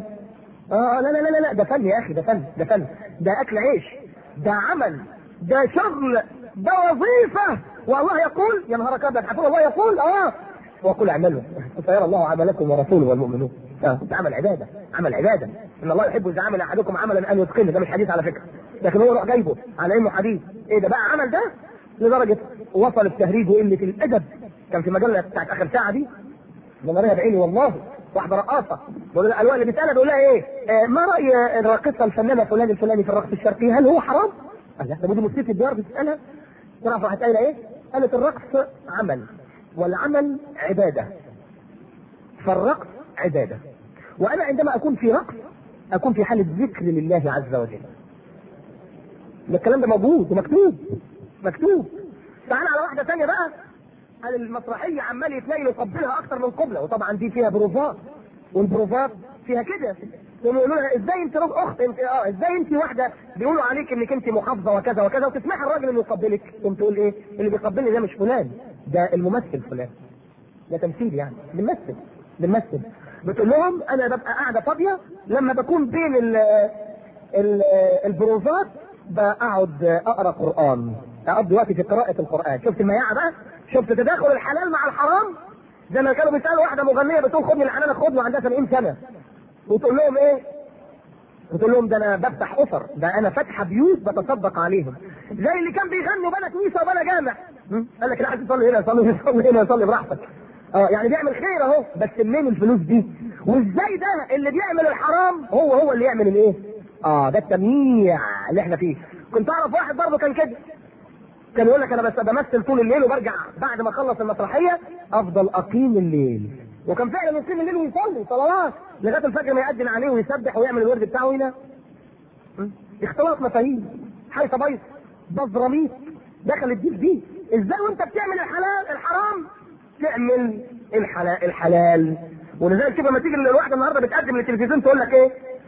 Speaker 2: اه لا لا لا لا ده فن يا اخي ده فن ده فن ده اكل عيش ده عمل ده شغل ده وظيفه والله يقول يا نهار ابيض حفظ الله يقول اه وقل اعملوا فيرى الله عملكم ورسوله والمؤمنون اه ده عمل عباده عمل عباده ان الله يحب اذا عمل احدكم عملا ان يتقنه ده مش حديث على فكره لكن هو يروح جايبه على انه حديث ايه ده بقى عمل ده لدرجه وصل التهريج وقله الادب كان في مجله بتاعت اخر ساعه دي ده مريها بعيني والله واحده رقاصه بقول لها الوان اللي بتسالها بيقول لها ايه آه ما راي الراقصه الفنانه فلان الفلاني في الرقص الشرقي هل هو حرام؟ قال لها ده دي مفتي الديار بتسالها تعرف راحت قايله ايه؟ قالت الرقص عمل والعمل عباده فالرقص عباده وانا عندما اكون في رقص اكون في حاله ذكر لله عز وجل ده الكلام ده موجود ومكتوب مكتوب تعال على واحده ثانيه بقى قال المسرحيه عمال يتلاقي يقبلها اكتر من قبله وطبعا دي فيها بروفات والبروفات فيها كده يقولوا لها ازاي انت رب اخت انت اه ازاي انت واحده بيقولوا عليك انك انت محافظه وكذا وكذا وتسمعي الراجل اللي يقبلك تقوم تقول ايه اللي بيقبلني ده مش فلان ده الممثل فلان ده تمثيل يعني بنمثل بنمثل بتقول لهم انا ببقى قاعده فاضيه لما بكون بين ال ال البروفات بقعد اقرا قران اقضي وقتي في قراءه القران شفت المياعه بقى شفت تداخل الحلال مع الحرام زي ما كانوا بيسالوا واحده مغنيه بتقول خدني الحلال خدني وعندها 70 سنه وتقول لهم ايه؟ وتقول لهم ده انا بفتح اسر ده انا فاتحه بيوت بتصدق عليهم زي اللي كان بيغنوا بلا كنيسه وبلا جامع م? قال لك لا عايز تصلي هنا صلي هنا صلي هنا صلي براحتك اه يعني بيعمل خير اهو بس منين الفلوس دي؟ وازاي ده اللي بيعمل الحرام هو هو اللي يعمل الايه؟ اه ده التمييع اللي احنا فيه كنت اعرف واحد برضه كان كده كان يقول لك انا بس بمثل طول الليل وبرجع بعد ما اخلص المسرحيه افضل اقيم الليل وكان فعلا يقيم الليل ويصلي صلوات لغايه الفجر ما يأذن عليه ويسبح ويعمل الورد بتاعه هنا اختلاط مفاهيم حيث بيض بزراميط دخلت دي في دي ازاي وانت بتعمل الحلال الحرام تعمل الحلال الحلال ولذلك شوف لما تيجي الواحده النهارده بتقدم للتلفزيون تقول لك ايه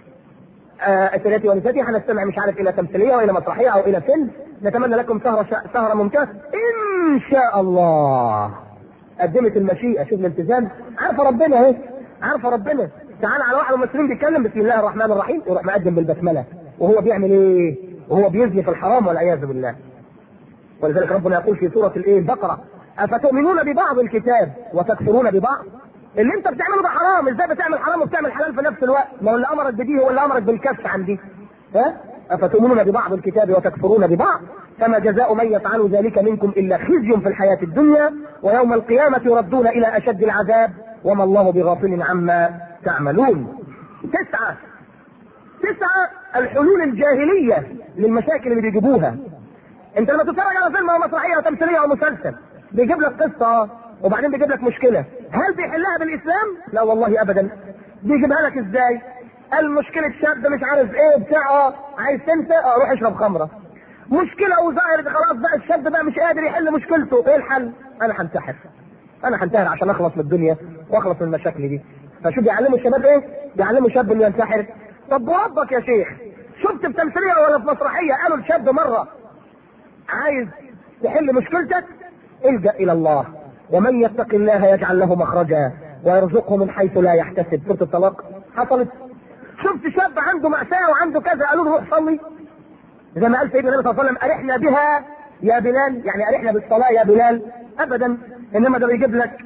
Speaker 2: آه سيداتي ونساتي هنستمع مش عارف الى تمثيليه والى مسرحيه او الى فيلم نتمنى لكم سهره شا... سهره ممتازه ان شاء الله قدمت المشيئه شوف الالتزام عارفه ربنا اهي عارفه ربنا تعال على واحد من الممثلين بيتكلم بسم الله الرحمن الرحيم يروح مقدم بالبسمله وهو بيعمل ايه؟ وهو بيزني في الحرام والعياذ بالله ولذلك ربنا يقول في سوره الايه البقره افتؤمنون ببعض الكتاب وتكفرون ببعض اللي انت بتعمله ده حرام ازاي بتعمل حرام وبتعمل حلال في نفس الوقت ما هو اللي امرك بدي هو اللي امرك بالكف عن دي ها افتؤمنون ببعض الكتاب وتكفرون ببعض فما جزاء من يفعل ذلك منكم الا خزي في الحياه الدنيا ويوم القيامه يردون الى اشد العذاب وما الله بغافل عما تعملون تسعه تسعه الحلول الجاهليه للمشاكل اللي بيجيبوها انت لما تتفرج على فيلم او مسرحيه او تمثيليه او مسلسل بيجيب لك قصه وبعدين بيجيب لك مشكله هل بيحلها بالاسلام؟ لا والله ابدا بيجيبها لك ازاي؟ قال مشكله شاب مش عارف ايه بتاع اه عايز تنسى اه روح اشرب خمره مشكله وظاهر خلاص بقى الشاب بقى مش قادر يحل مشكلته ايه الحل؟ انا هنتحر انا هنتحر عشان اخلص من الدنيا واخلص من المشاكل دي فشو بيعلموا الشباب ايه؟ بيعلموا الشاب انه ينتحر طب وربك يا شيخ شفت في تمثيليه ولا في مسرحيه قالوا الشاب مره عايز تحل مشكلتك الجا الى الله ومن يتق الله يجعل له مخرجا ويرزقه من حيث لا يحتسب سوره الطلاق حصلت شفت شاب عنده مأساة وعنده كذا قالوا له روح صلي زي ما قال سيدنا النبي صلى الله عليه وسلم أرحنا بها يا بلال يعني أرحنا بالصلاة يا بلال أبدا إنما ده بيجيب لك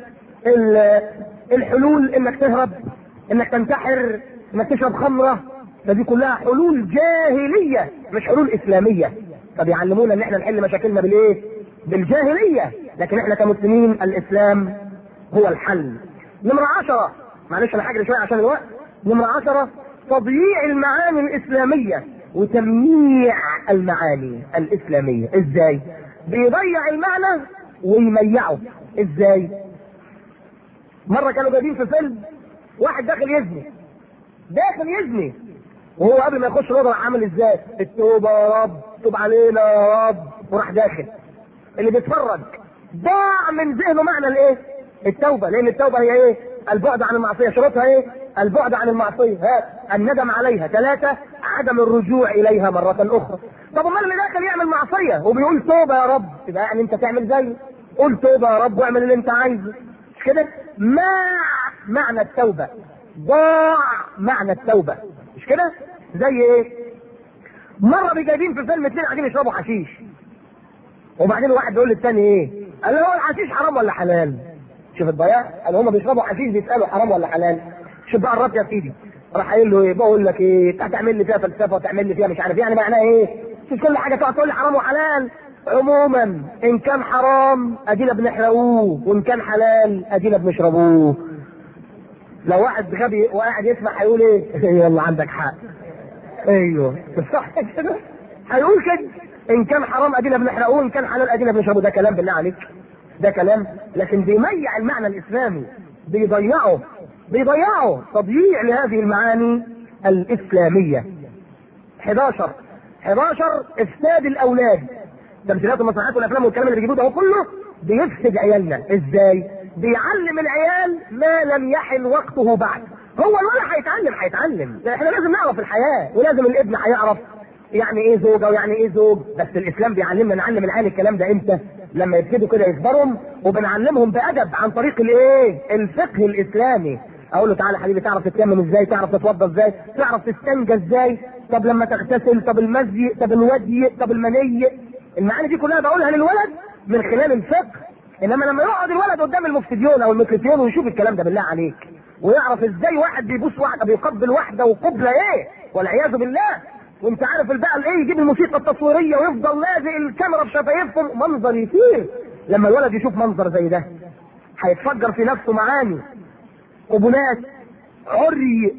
Speaker 2: الحلول إنك تهرب إنك تنتحر إنك تشرب خمرة فدي كلها حلول جاهلية مش حلول إسلامية فبيعلمونا إن إحنا نحل مشاكلنا بالإيه؟ بالجاهلية لكن إحنا كمسلمين الإسلام هو الحل نمرة عشرة معلش أنا حاجة شوية عشان الوقت نمرة عشرة تضييع المعاني الإسلامية وتمييع المعاني الإسلامية إزاي؟ بيضيع المعنى ويميعه إزاي؟ مرة كانوا جايبين في فيلم واحد داخل يزني داخل يزني وهو قبل ما يخش الأوضة عامل إزاي؟ التوبة يا رب توب علينا يا رب وراح داخل اللي بيتفرج ضاع من ذهنه معنى الإيه؟ التوبة لأن التوبة هي إيه؟ البعد عن المعصية شروطها إيه؟ البعد عن المعصية ها الندم عليها ثلاثة عدم الرجوع إليها مرة أخرى طب امال اللي داخل يعمل معصية وبيقول توبة يا رب يبقى يعني أنت تعمل زيه قول توبة يا رب واعمل اللي أنت عايزه مش كده مع معنى التوبة ضاع معنى التوبة مش كده زي ايه مرة بيجايبين في فيلم اتنين قاعدين يشربوا حشيش وبعدين واحد بيقول للتاني ايه قال له هو الحشيش حرام ولا حلال شوف الضياع قال هم بيشربوا حشيش بيسالوا حرام ولا حلال شوف بقى الرب يا سيدي راح قايل له ايه بقول لك ايه انت هتعمل لي فيها فلسفه وتعمل لي فيها مش عارف يعني معناها ايه مش كل حاجه تقعد تقول لي حرام وحلال عموما ان كان حرام ادينا بنحرقوه وان كان حلال ادينا بنشربوه لو واحد غبي وقاعد يسمع هيقول ايه يلا عندك حق ايوه صح كده هيقول كده ان كان حرام ادينا بنحرقوه ان كان حلال ادينا بنشربه ده كلام بالله عليك ده كلام لكن بيميع المعنى الاسلامي بيضيعه بيضيعوا تضييع لهذه المعاني الإسلامية 11 11 إفساد الأولاد تمثيلات المسرحيات والأفلام والكلام اللي بيجيبوه ده كله بيفسد عيالنا إزاي؟ بيعلم العيال ما لم يحل وقته بعد هو الولد هيتعلم هيتعلم احنا لازم نعرف الحياة ولازم الابن هيعرف يعني ايه زوجة ويعني ايه زوج بس الاسلام بيعلمنا نعلم العيال الكلام ده امتى لما يبتدوا كده يكبرهم وبنعلمهم بادب عن طريق الايه الفقه الاسلامي اقول له تعالى حبيبي تعرف تتيمم ازاي تعرف تتوضى ازاي تعرف تستنجى ازاي طب لما تغتسل طب المزي طب الودي طب المني المعاني دي كلها بقولها للولد من خلال الفقه انما لما يقعد الولد قدام المفتديون او الميكروفون ويشوف الكلام ده بالله عليك ويعرف ازاي واحد بيبوس واحده بيقبل واحده وقبله ايه والعياذ بالله وانت عارف بقى الايه يجيب الموسيقى التصويريه ويفضل لازق الكاميرا في شفايفهم منظر يثير لما الولد يشوف منظر زي ده هيتفجر في نفسه معاني قبلات عري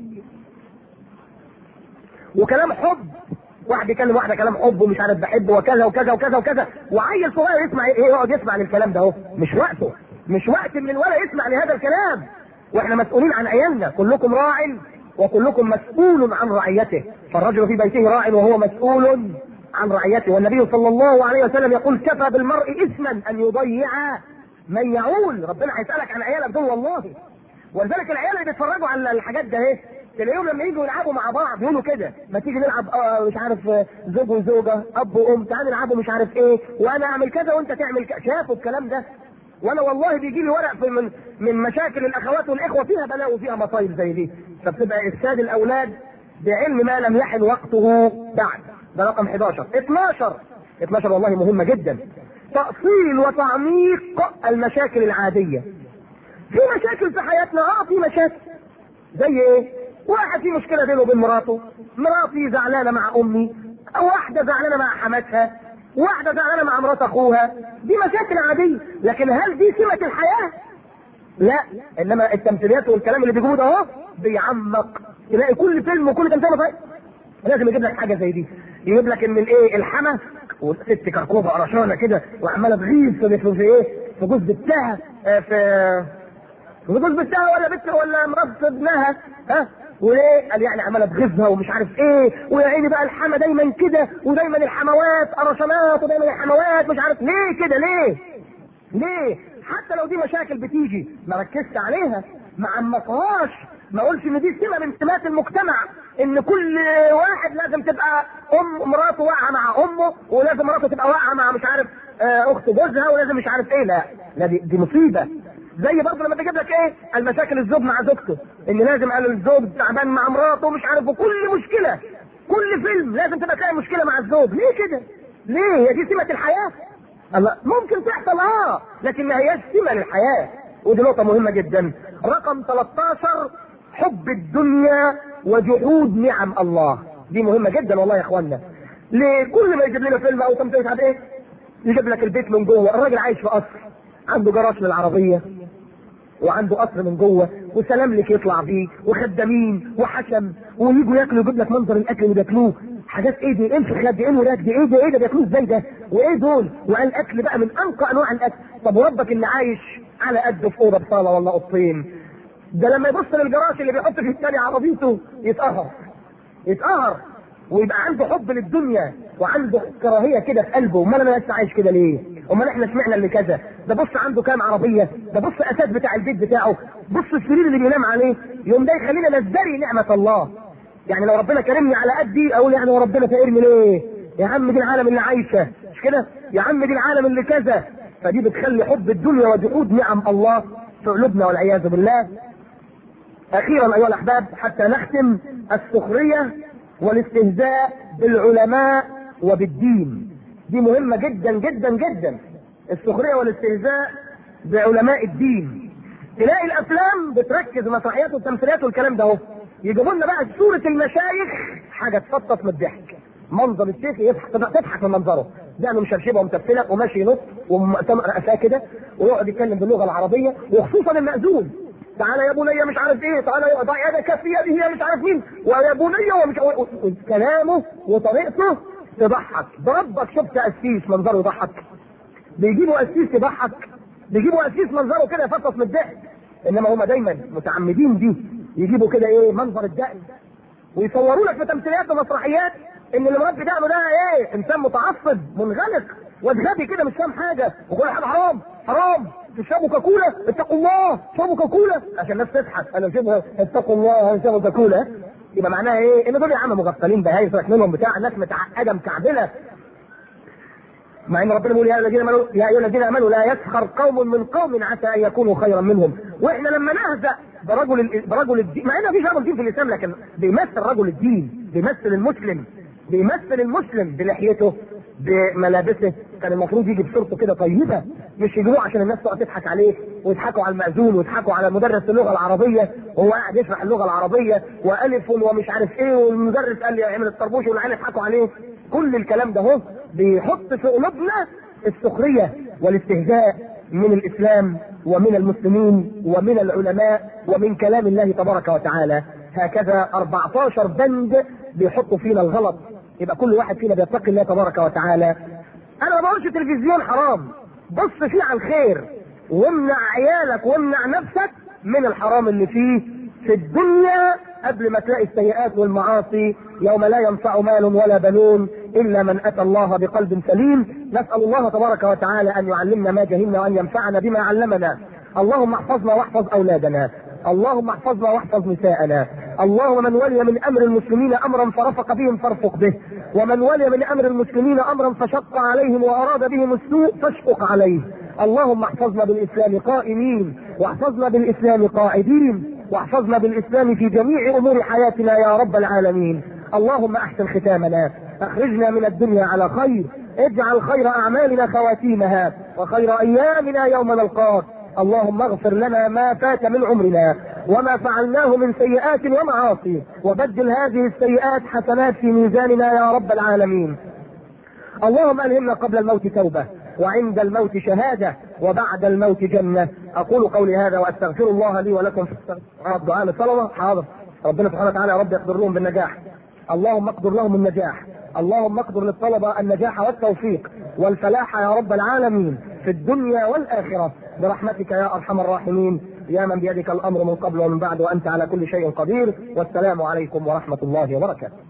Speaker 2: وكلام حب واحد يكلم واحده كلام حب ومش عارف بحب وكذا وكذا وكذا وكذا وعيل صغير يسمع ايه يقعد يسمع للكلام ده اهو مش وقته مش وقت من الولد يسمع لهذا الكلام واحنا مسؤولين عن عيالنا كلكم راع وكلكم مسؤول عن رعيته فالرجل في بيته راع وهو مسؤول عن رعيته والنبي صلى الله عليه وسلم يقول كفى بالمرء اثما ان يضيع من يعول ربنا هيسالك عن عيالك دول والله ولذلك العيال اللي بيتفرجوا على الحاجات ده ايه تلاقيهم لما يجوا يلعبوا مع بعض يقولوا كده ما تيجي نلعب آه مش عارف زوج وزوجه اب وام تعال نلعبوا مش عارف ايه وانا اعمل كذا وانت تعمل كذا شافوا الكلام ده وانا والله بيجي لي ورق في من من مشاكل الاخوات والاخوه فيها بلاء وفيها مصايب زي دي فبتبقى افساد الاولاد بعلم ما لم يحل وقته بعد ده رقم 11 12 12 والله مهمه جدا تأصيل وتعميق المشاكل العاديه في مشاكل في حياتنا اه في مشاكل زي ايه واحد في مشكله بينه وبين مراته مراتي زعلانه مع امي او واحده زعلانه مع حماتها واحده زعلانه مع مرات اخوها دي مشاكل عاديه لكن هل دي سمه الحياه لا انما التمثيليات والكلام اللي بيجيبوه ده اهو بيعمق تلاقي كل فيلم وكل تمثيل طيب لازم يجيب لك حاجه زي دي يجيب لك ان الايه الحما وست كركوبه قرشانه كده وعماله تغيظ في في في ايه؟ في جوز بنتها آه، في في جوز بنتها ولا بنت ولا مرات ابنها ها وايه قال يعني عماله تغيظها ومش عارف ايه ويا عيني بقى الحما دايما كده ودايما الحموات قرشانات ودايما الحموات مش عارف ليه كده ليه؟ ليه؟ حتى لو دي مشاكل بتيجي ما ركزت عليها ما عمقهاش ما اقولش ان دي سمه من سمات المجتمع ان كل واحد لازم تبقى ام مراته واقعه مع امه ولازم مراته تبقى واقعه مع مش عارف آه، اخت جوزها ولازم مش عارف ايه لا لا دي, دي مصيبه زي برضه لما تجيب لك ايه المشاكل الزوج مع زوجته ان لازم قال الزوج تعبان مع مراته ومش عارف وكل مشكله كل فيلم لازم تبقى تلاقي مشكله مع الزوج ليه كده؟ ليه؟ هي دي سمه الحياه؟ الله ممكن تحصل اه لكن ما هياش سمه للحياه ودي نقطه مهمه جدا رقم 13 حب الدنيا وجحود نعم الله دي مهمه جدا والله يا اخوانا ليه كل ما يجيب لنا فيلم او تمثيل عارف ايه يجيب لك البيت من جوه الراجل عايش في قصر عنده جراج للعربيه وعنده قصر من جوه وسلام لك يطلع بيه وخدامين وحشم ويجوا ياكلوا يجيب لك منظر الاكل اللي بياكلوه حاجات ايه دي ايه الفخاد دي ايه الوراك دي ايه ده ايه ده بياكلوه ازاي ده وايه دول وقال اكل بقى من انقى انواع الاكل طب وربك اللي عايش على قده في اوضه بصاله ولا اوضتين ده لما يبص للجراج اللي بيحط فيه الثاني عربيته يتقهر يتقهر ويبقى عنده حب للدنيا وعنده كراهيه كده في قلبه امال انا لسه عايش كده ليه؟ امال احنا سمعنا اللي كذا ده بص عنده كام عربيه ده بص اساس بتاع البيت بتاعه بص السرير اللي بينام عليه يوم ده يخلينا نزدري نعمه الله يعني لو ربنا كرمني على قدي اقول يعني هو ربنا فقرني ليه؟ يا عم دي العالم اللي عايشه مش كده؟ يا عم دي العالم اللي كذا فدي بتخلي حب الدنيا وجحود نعم الله في قلوبنا والعياذ بالله اخيرا ايها الاحباب حتى نختم السخريه والاستهزاء بالعلماء وبالدين دي مهمه جدا جدا جدا السخريه والاستهزاء بعلماء الدين تلاقي الافلام بتركز مسرحيات والتمثيليات والكلام ده اهو يجيبوا لنا بقى صوره المشايخ حاجه تفطس من الضحك منظر الشيخ يضحك تضحك من منظره دقنه مشرشبه ومتفله وماشي ينط ومؤتمر رأساه كده ويقعد يتكلم باللغه العربيه وخصوصا المأذون تعالى يا بني مش عارف ايه تعالى يا ضع يدك في يده مش عارف مين ويا بني ومش عارف كلامه وطريقته تضحك بربك شفت قسيس منظره يضحك بيجيبوا قسيس يضحك بيجيبوا قسيس منظره كده يفطس من الضحك انما هم دايما متعمدين دي يجيبوا كده ايه منظر الدقن ويصوروا لك في تمثيليات ومسرحيات ان اللي مربي دقنه ده ايه انسان متعصب منغلق وغبي كده مش فاهم حاجه وكل حاجه حرام حرام تشربوا كاكولا اتقوا الله اشربوا كاكولا عشان الناس تضحك انا شبه اتقوا الله اشربوا كاكولا يبقى معناها ايه؟ ان دول يا عم مغفلين بهاي سيبك منهم بتاع الناس متعقده مكعبله مع ان ربنا بيقول يا الذين امنوا يا ايها الذين امنوا لا يسخر قوم من قوم عسى ان يكونوا خيرا منهم واحنا لما نهزأ برجل برجل الدين مع ان مفيش رجل دين في الاسلام لكن بيمثل رجل الدين بيمثل المسلم بيمثل المسلم بلحيته بملابسه كان المفروض يجي بصورته كده طيبه مش يجيبوه عشان الناس تقعد تضحك عليه ويضحكوا على المأذون ويضحكوا على مدرس اللغه العربيه وهو قاعد يشرح اللغه العربيه والف ومش عارف ايه والمدرس قال لي اعمل الطربوش والعيال يضحكوا عليه كل الكلام ده اهو بيحط في قلوبنا السخريه والاستهزاء من الاسلام ومن المسلمين ومن العلماء ومن كلام الله تبارك وتعالى هكذا 14 بند بيحطوا فينا الغلط يبقى كل واحد فينا بيتقي الله تبارك وتعالى انا ما بقولش التلفزيون حرام بص فيه على الخير وامنع عيالك وامنع نفسك من الحرام اللي فيه في الدنيا قبل ما تلاقي السيئات والمعاصي يوم لا ينفع مال ولا بنون الا من اتى الله بقلب سليم نسال الله تبارك وتعالى ان يعلمنا ما جهلنا وان ينفعنا بما علمنا اللهم احفظنا واحفظ اولادنا اللهم احفظنا واحفظ نساءنا اللهم من ولي من امر المسلمين امرا فرفق بهم فارفق به ومن ولي من امر المسلمين امرا فشق عليهم واراد بهم السوء فاشفق عليه اللهم احفظنا بالاسلام قائمين واحفظنا بالاسلام قاعدين واحفظنا بالاسلام في جميع امور حياتنا يا رب العالمين اللهم احسن ختامنا اخرجنا من الدنيا على خير اجعل خير اعمالنا خواتيمها وخير ايامنا يوم نلقاك اللهم اغفر لنا ما فات من عمرنا وما فعلناه من سيئات ومعاصي وبدل هذه السيئات حسنات في ميزاننا يا رب العالمين اللهم الهمنا قبل الموت توبه وعند الموت شهاده وبعد الموت جنه اقول قولي هذا واستغفر الله لي ولكم في الدعاء للطلبه حاضر ربنا سبحانه وتعالى يا رب يقدر لهم بالنجاح اللهم اقدر لهم النجاح اللهم اقدر للطلبه النجاح والتوفيق والفلاح يا رب العالمين في الدنيا والاخره برحمتك يا ارحم الراحمين يا من بيدك الامر من قبل ومن بعد وانت على كل شيء قدير والسلام عليكم ورحمه الله وبركاته